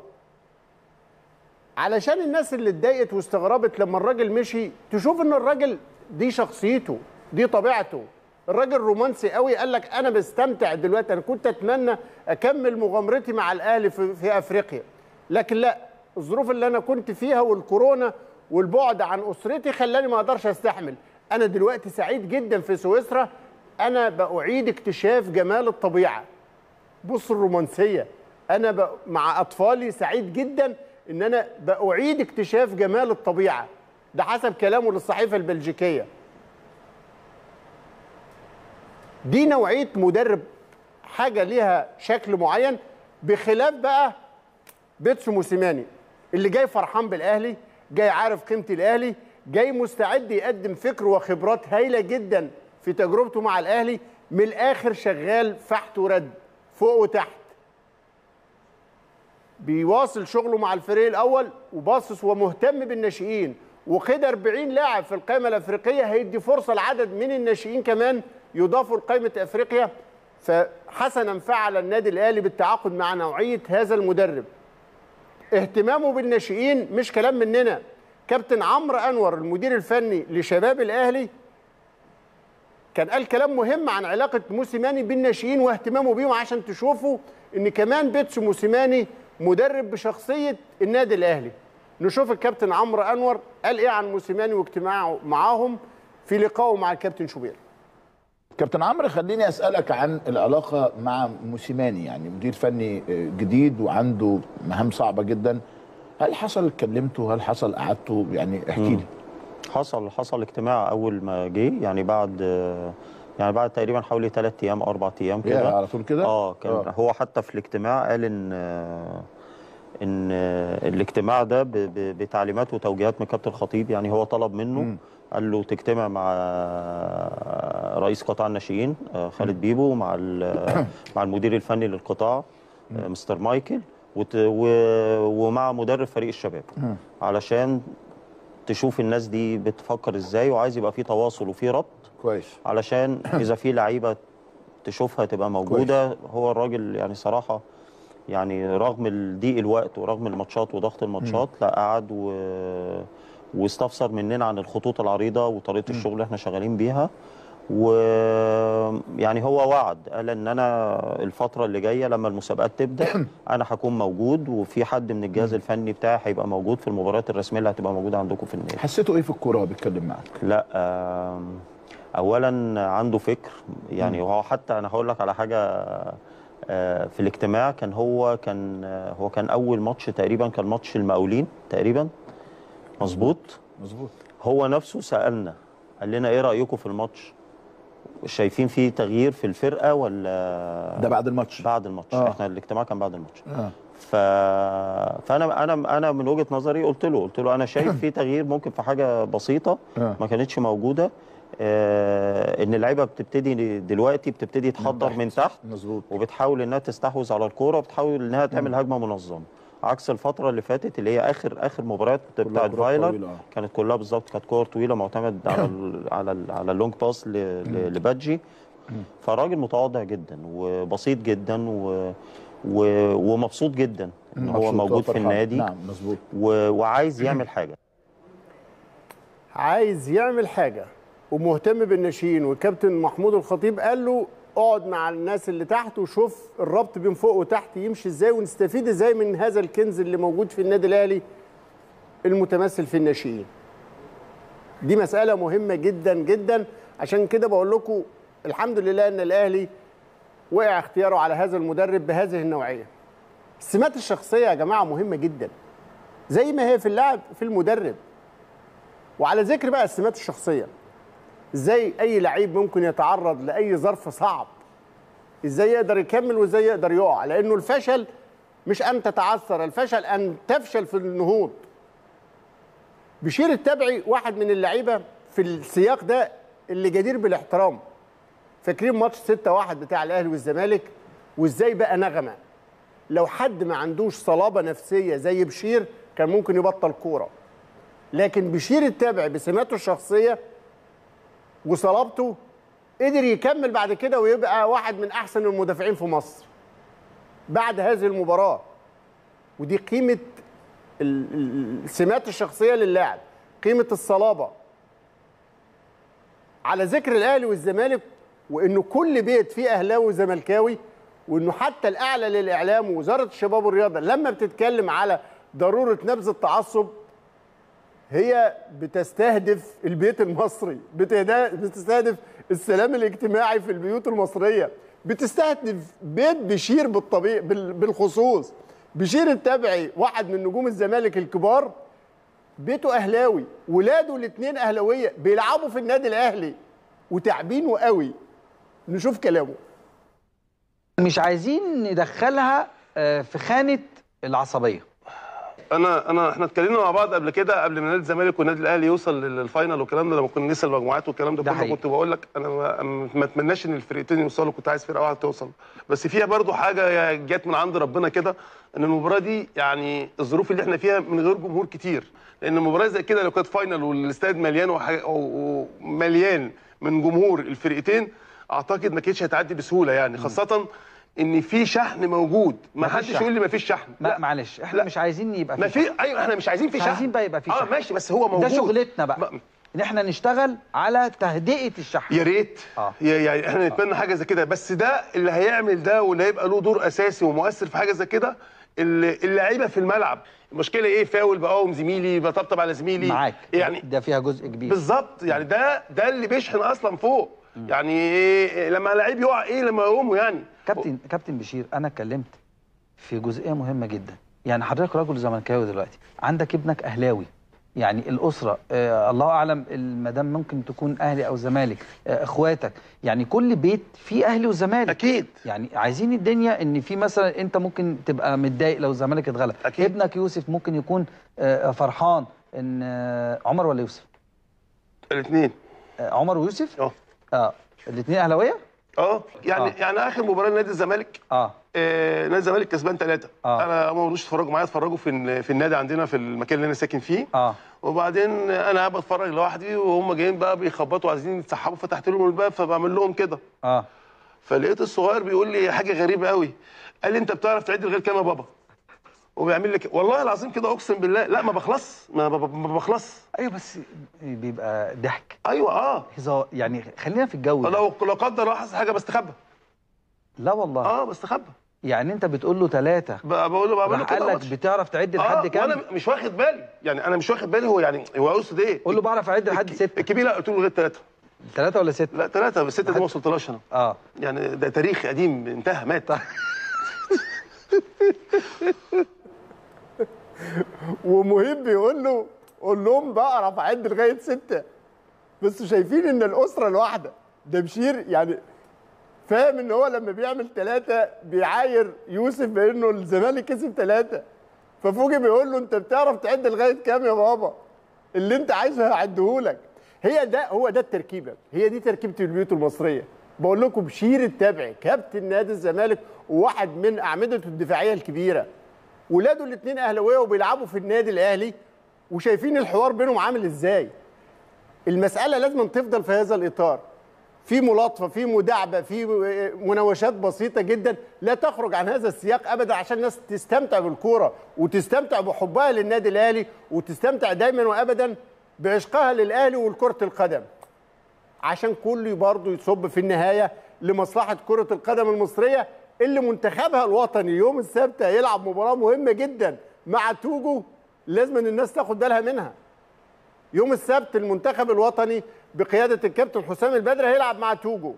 علشان الناس اللي اتضايقت واستغربت لما الراجل مشي تشوف ان الراجل دي شخصيته دي طبيعته الراجل رومانسي قوي قال لك انا بستمتع دلوقتي انا كنت اتمنى اكمل مغامرتي مع الاهلي في, في افريقيا لكن لا الظروف اللي انا كنت فيها والكورونا والبعد عن اسرتي خلاني ما اقدرش استحمل انا دلوقتي سعيد جدا في سويسرا انا باعيد اكتشاف جمال الطبيعه بص الرومانسيه انا ب... مع اطفالي سعيد جدا ان انا باعيد اكتشاف جمال الطبيعه ده حسب كلامه للصحيفه البلجيكيه دي نوعيه مدرب حاجه ليها شكل معين بخلاف بقى بيتسو موسيماني اللي جاي فرحان بالاهلي جاي عارف قيمه الاهلي جاي مستعد يقدم فكر وخبرات هايله جدا في تجربته مع الاهلي من الاخر شغال فحت ورد فوق وتحت بيواصل شغله مع الفريق الاول وباصص ومهتم بالناشئين وخد 40 لاعب في القائمه الافريقيه هيدي فرصه لعدد من الناشئين كمان يضافوا لقائمه افريقيا فحسنا فعل النادي الاهلي بالتعاقد مع نوعيه هذا المدرب اهتمامه بالناشئين مش كلام مننا كابتن عمرو انور المدير الفني لشباب الاهلي كان قال كلام مهم عن علاقه موسيماني بالناشئين واهتمامه بيهم عشان تشوفوا ان كمان بيتسو موسيماني مدرب بشخصيه النادي الاهلي نشوف الكابتن عمرو انور قال ايه عن موسيماني واجتماعه معاهم في لقائه مع الكابتن شوبير كابتن عمرو خليني اسالك عن العلاقه مع موسيماني يعني مدير فني جديد وعنده مهام صعبه جدا هل حصل اتكلمتوا هل حصل قعدتوا يعني احكي لي حصل حصل اجتماع اول ما جه يعني بعد يعني بعد تقريبا حوالي ثلاث ايام اربع ايام يا كده على طول كده اه كان آه. هو حتى في الاجتماع قال ان ان الاجتماع ده ب- ب- بتعليمات وتوجيهات من كابتن الخطيب يعني هو طلب منه مم. قال له تجتمع مع رئيس قطاع الناشئين آه، خالد بيبو ومع ال- مع المدير الفني للقطاع آه، مستر مايكل وت- و- ومع مدرب فريق الشباب مم. علشان تشوف الناس دي بتفكر ازاي وعايز يبقى في تواصل وفي ربط كويس علشان اذا في لعيبه تشوفها تبقى موجوده هو الراجل يعني صراحه يعني رغم ضيق الوقت ورغم الماتشات وضغط الماتشات لا قعد و... واستفسر مننا عن الخطوط العريضه وطريقه الشغل اللي احنا شغالين بيها ويعني هو وعد قال ان انا الفتره اللي جايه لما المسابقات تبدا انا هكون موجود وفي حد من الجهاز الفني بتاعي هيبقى موجود في المباريات الرسميه اللي هتبقى موجوده عندكم في النادي حسيتوا ايه في الكوره وهو بيتكلم معاك لا آم، اولا عنده فكر يعني هو حتى انا هقول لك على حاجه آه، في الاجتماع كان هو كان آه، هو كان اول ماتش تقريبا كان ماتش المقاولين تقريبا مظبوط مظبوط هو نفسه سالنا قال لنا ايه رايكم في الماتش شايفين فيه تغيير في الفرقه ولا ده بعد الماتش بعد الماتش آه. احنا الاجتماع كان بعد الماتش اه ف... فانا انا انا من وجهه نظري قلت له قلت له انا شايف في تغيير ممكن في حاجه بسيطه آه. ما كانتش موجوده آه ان اللعيبه بتبتدي دلوقتي بتبتدي تحضر من تحت مظبوط وبتحاول انها تستحوذ على الكوره وبتحاول انها تعمل هجمه منظمه عكس الفتره اللي فاتت اللي هي اخر اخر مباريات بتاعت كرات فايلر طويلة، آه. كانت كلها بالظبط كانت كور طويله معتمد على ال على ال على اللونج باس ل- ل- لبادجي فالراجل متواضع جدا وبسيط جدا و و ومبسوط جدا ان هو مبسوط موجود في وفرحان. النادي نعم مظبوط و... وعايز يعمل حاجه عايز يعمل حاجه ومهتم بالناشئين والكابتن محمود الخطيب قال له اقعد مع الناس اللي تحت وشوف الربط بين فوق وتحت يمشي ازاي ونستفيد ازاي من هذا الكنز اللي موجود في النادي الاهلي المتمثل في الناشئين دي مسألة مهمة جدا جدا عشان كده بقول لكم الحمد لله ان الاهلي وقع اختياره على هذا المدرب بهذه النوعية السمات الشخصية يا جماعة مهمة جدا زي ما هي في اللاعب في المدرب وعلى ذكر بقى السمات الشخصية ازاي اي لعيب ممكن يتعرض لاي ظرف صعب ازاي يقدر يكمل وازاي يقدر يقع لانه الفشل مش ان تتعثر الفشل ان تفشل في النهوض بشير التبعي واحد من اللعيبه في السياق ده اللي جدير بالاحترام فاكرين ماتش 6-1 بتاع الاهلي والزمالك وازاي بقى نغمه لو حد ما عندوش صلابه نفسيه زي بشير كان ممكن يبطل كوره لكن بشير التبعي بسماته الشخصيه وصلابته قدر يكمل بعد كده ويبقى واحد من احسن المدافعين في مصر بعد هذه المباراه ودي قيمه ال- ال- السمات الشخصيه للاعب قيمه الصلابه على ذكر الاهلي والزمالك وانه كل بيت فيه اهلاوي وزملكاوي وانه حتى الاعلى للاعلام ووزاره الشباب والرياضه لما بتتكلم على ضروره نبذ التعصب هي بتستهدف البيت المصري بتهدا- بتستهدف السلام الاجتماعي في البيوت المصريه بتستهدف بيت بشير بالطبيعي بال- بالخصوص بشير التبعي واحد من نجوم الزمالك الكبار بيته اهلاوي ولاده الاثنين اهلاويه بيلعبوا في النادي الاهلي وتعبينه قوي نشوف كلامه مش عايزين ندخلها آه، في خانه العصبيه انا انا احنا اتكلمنا مع بعض قبل كده قبل ما نادي الزمالك والنادي الاهلي يوصل للفاينل والكلام ده لما كنا لسه المجموعات والكلام ده, ده كله حقيقي. كنت بقول لك انا ما, ما اتمناش ان الفرقتين يوصلوا كنت عايز فرقه واحده توصل بس فيها برضو حاجه جت من عند ربنا كده ان المباراه دي يعني الظروف اللي احنا فيها من غير جمهور كتير لان المباراه زي كده لو كانت فاينل والاستاد مليان وح- ومليان من جمهور الفرقتين اعتقد ما كانتش هتعدي بسهوله يعني خاصه ان في شحن موجود ما مفيش حدش شحن. يقول لي ما فيش شحن ما معلش احنا لا. مش عايزين يبقى ما في في ايوه احنا مش عايزين في مش شحن عايزين بقى يبقى في اه شحن. ماشي بس هو موجود ده شغلتنا بقى ان احنا نشتغل على تهدئه الشحن يا ريت اه يا- يعني احنا نتمنى حاجه زي كده بس ده اللي هيعمل ده واللي هيبقى له دور اساسي ومؤثر في حاجه زي كده اللي- اللعيبه في الملعب المشكله ايه فاول بقاوم زميلي بطبطب على زميلي معاك يعني ده فيها جزء كبير بالظبط يعني ده ده اللي بيشحن اصلا فوق يعني إيه لما لعيب يقع ايه لما يقومه يعني كابتن كابتن بشير انا اتكلمت في جزئيه مهمه جدا يعني حضرتك راجل زملكاوي دلوقتي عندك ابنك اهلاوي يعني الاسره آه الله اعلم المدام ممكن تكون اهلي او زمالك آه اخواتك يعني كل بيت فيه اهلي وزمالك اكيد يعني عايزين الدنيا ان في مثلا انت ممكن تبقى متضايق لو الزمالك اتغلب أكيد. ابنك يوسف ممكن يكون آه فرحان ان آه عمر ولا يوسف الاثنين آه عمر ويوسف اه اه الاثنين اهلاويه اه يعني آه. آه. يعني اخر مباراه لنادي الزمالك اه آه نادي الزمالك كسبان ثلاثه آه. انا هم ما رضوش يتفرجوا معايا اتفرجوا في ال- في النادي عندنا في المكان اللي انا ساكن فيه اه وبعدين انا قاعد بتفرج لوحدي وهم جايين بقى بيخبطوا عايزين يتسحبوا فتحت لهم الباب فبعمل لهم كده اه فلقيت الصغير بيقول لي حاجه غريبه قوي قال لي انت بتعرف تعد لغايه كام يا بابا وبيعمل لي كده والله العظيم كده اقسم بالله لا ما بخلص ما, ب- ما بخلص ايوه بس بيبقى ضحك ايوه اه هزار يعني خلينا في الجو ده. لو لو قدر الله حصل حاجه بستخبى لا والله اه بستخبى يعني انت بتقول له ثلاثه بقول له بقول له راح كده قال لك ماتش. بتعرف تعد لحد آه كام وانا مش واخد بالي يعني انا مش واخد بالي هو يعني هو يقصد ايه قول له بعرف اعد لحد سته الكبير لا قلت له لغايه ثلاثه ثلاثه ولا سته لا ثلاثه بس سته دي ما وصلتلاش انا اه يعني ده تاريخ قديم انتهى مات ومهم بيقول له قول لهم بعرف اعد لغايه سته بس شايفين ان الاسره الواحده ده بشير يعني فاهم ان هو لما بيعمل ثلاثه بيعاير يوسف بانه الزمالك كسب ثلاثه ففوجي بيقول له انت بتعرف تعد لغايه كام يا بابا اللي انت عايزه هعدهولك هي ده هو ده التركيبه هي دي تركيبه البيوت المصريه بقول لكم بشير التبعي كابتن نادي الزمالك وواحد من اعمدته الدفاعيه الكبيره ولاده الاثنين اهلاويه وبيلعبوا في النادي الاهلي وشايفين الحوار بينهم عامل ازاي المساله لازم تفضل في هذا الاطار في ملاطفه في مداعبه في مناوشات بسيطه جدا لا تخرج عن هذا السياق ابدا عشان الناس تستمتع بالكوره وتستمتع بحبها للنادي الاهلي وتستمتع دايما وابدا بعشقها للاهلي ولكره القدم عشان كله برضه يصب في النهايه لمصلحه كره القدم المصريه اللي منتخبها الوطني يوم السبت هيلعب مباراه مهمه جدا مع توجو لازم أن الناس تاخد بالها منها يوم السبت المنتخب الوطني بقياده الكابتن حسام البدري هيلعب مع توجو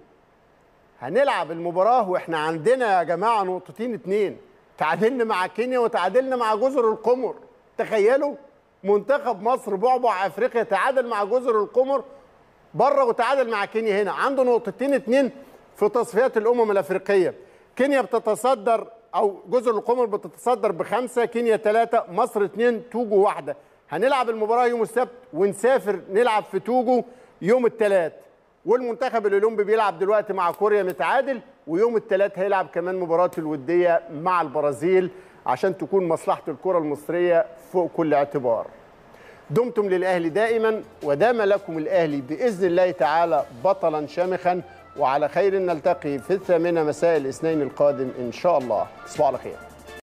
هنلعب المباراه واحنا عندنا يا جماعه نقطتين اتنين تعادلنا مع كينيا وتعادلنا مع جزر القمر تخيلوا منتخب مصر بعبع افريقيا تعادل مع جزر القمر بره وتعادل مع كينيا هنا عنده نقطتين اتنين في تصفيات الامم الافريقيه كينيا بتتصدر او جزر القمر بتتصدر بخمسه كينيا ثلاثه مصر اثنين توجو واحده هنلعب المباراه يوم السبت ونسافر نلعب في توجو يوم الثلاث والمنتخب الاولمبي بيلعب دلوقتي مع كوريا متعادل ويوم الثلاث هيلعب كمان مباراه الوديه مع البرازيل عشان تكون مصلحه الكره المصريه فوق كل اعتبار دمتم للاهلي دائما ودام لكم الاهلي باذن الله تعالى بطلا شامخا وعلى خير نلتقي في الثامنه مساء الاثنين القادم ان شاء الله تصبحوا على خير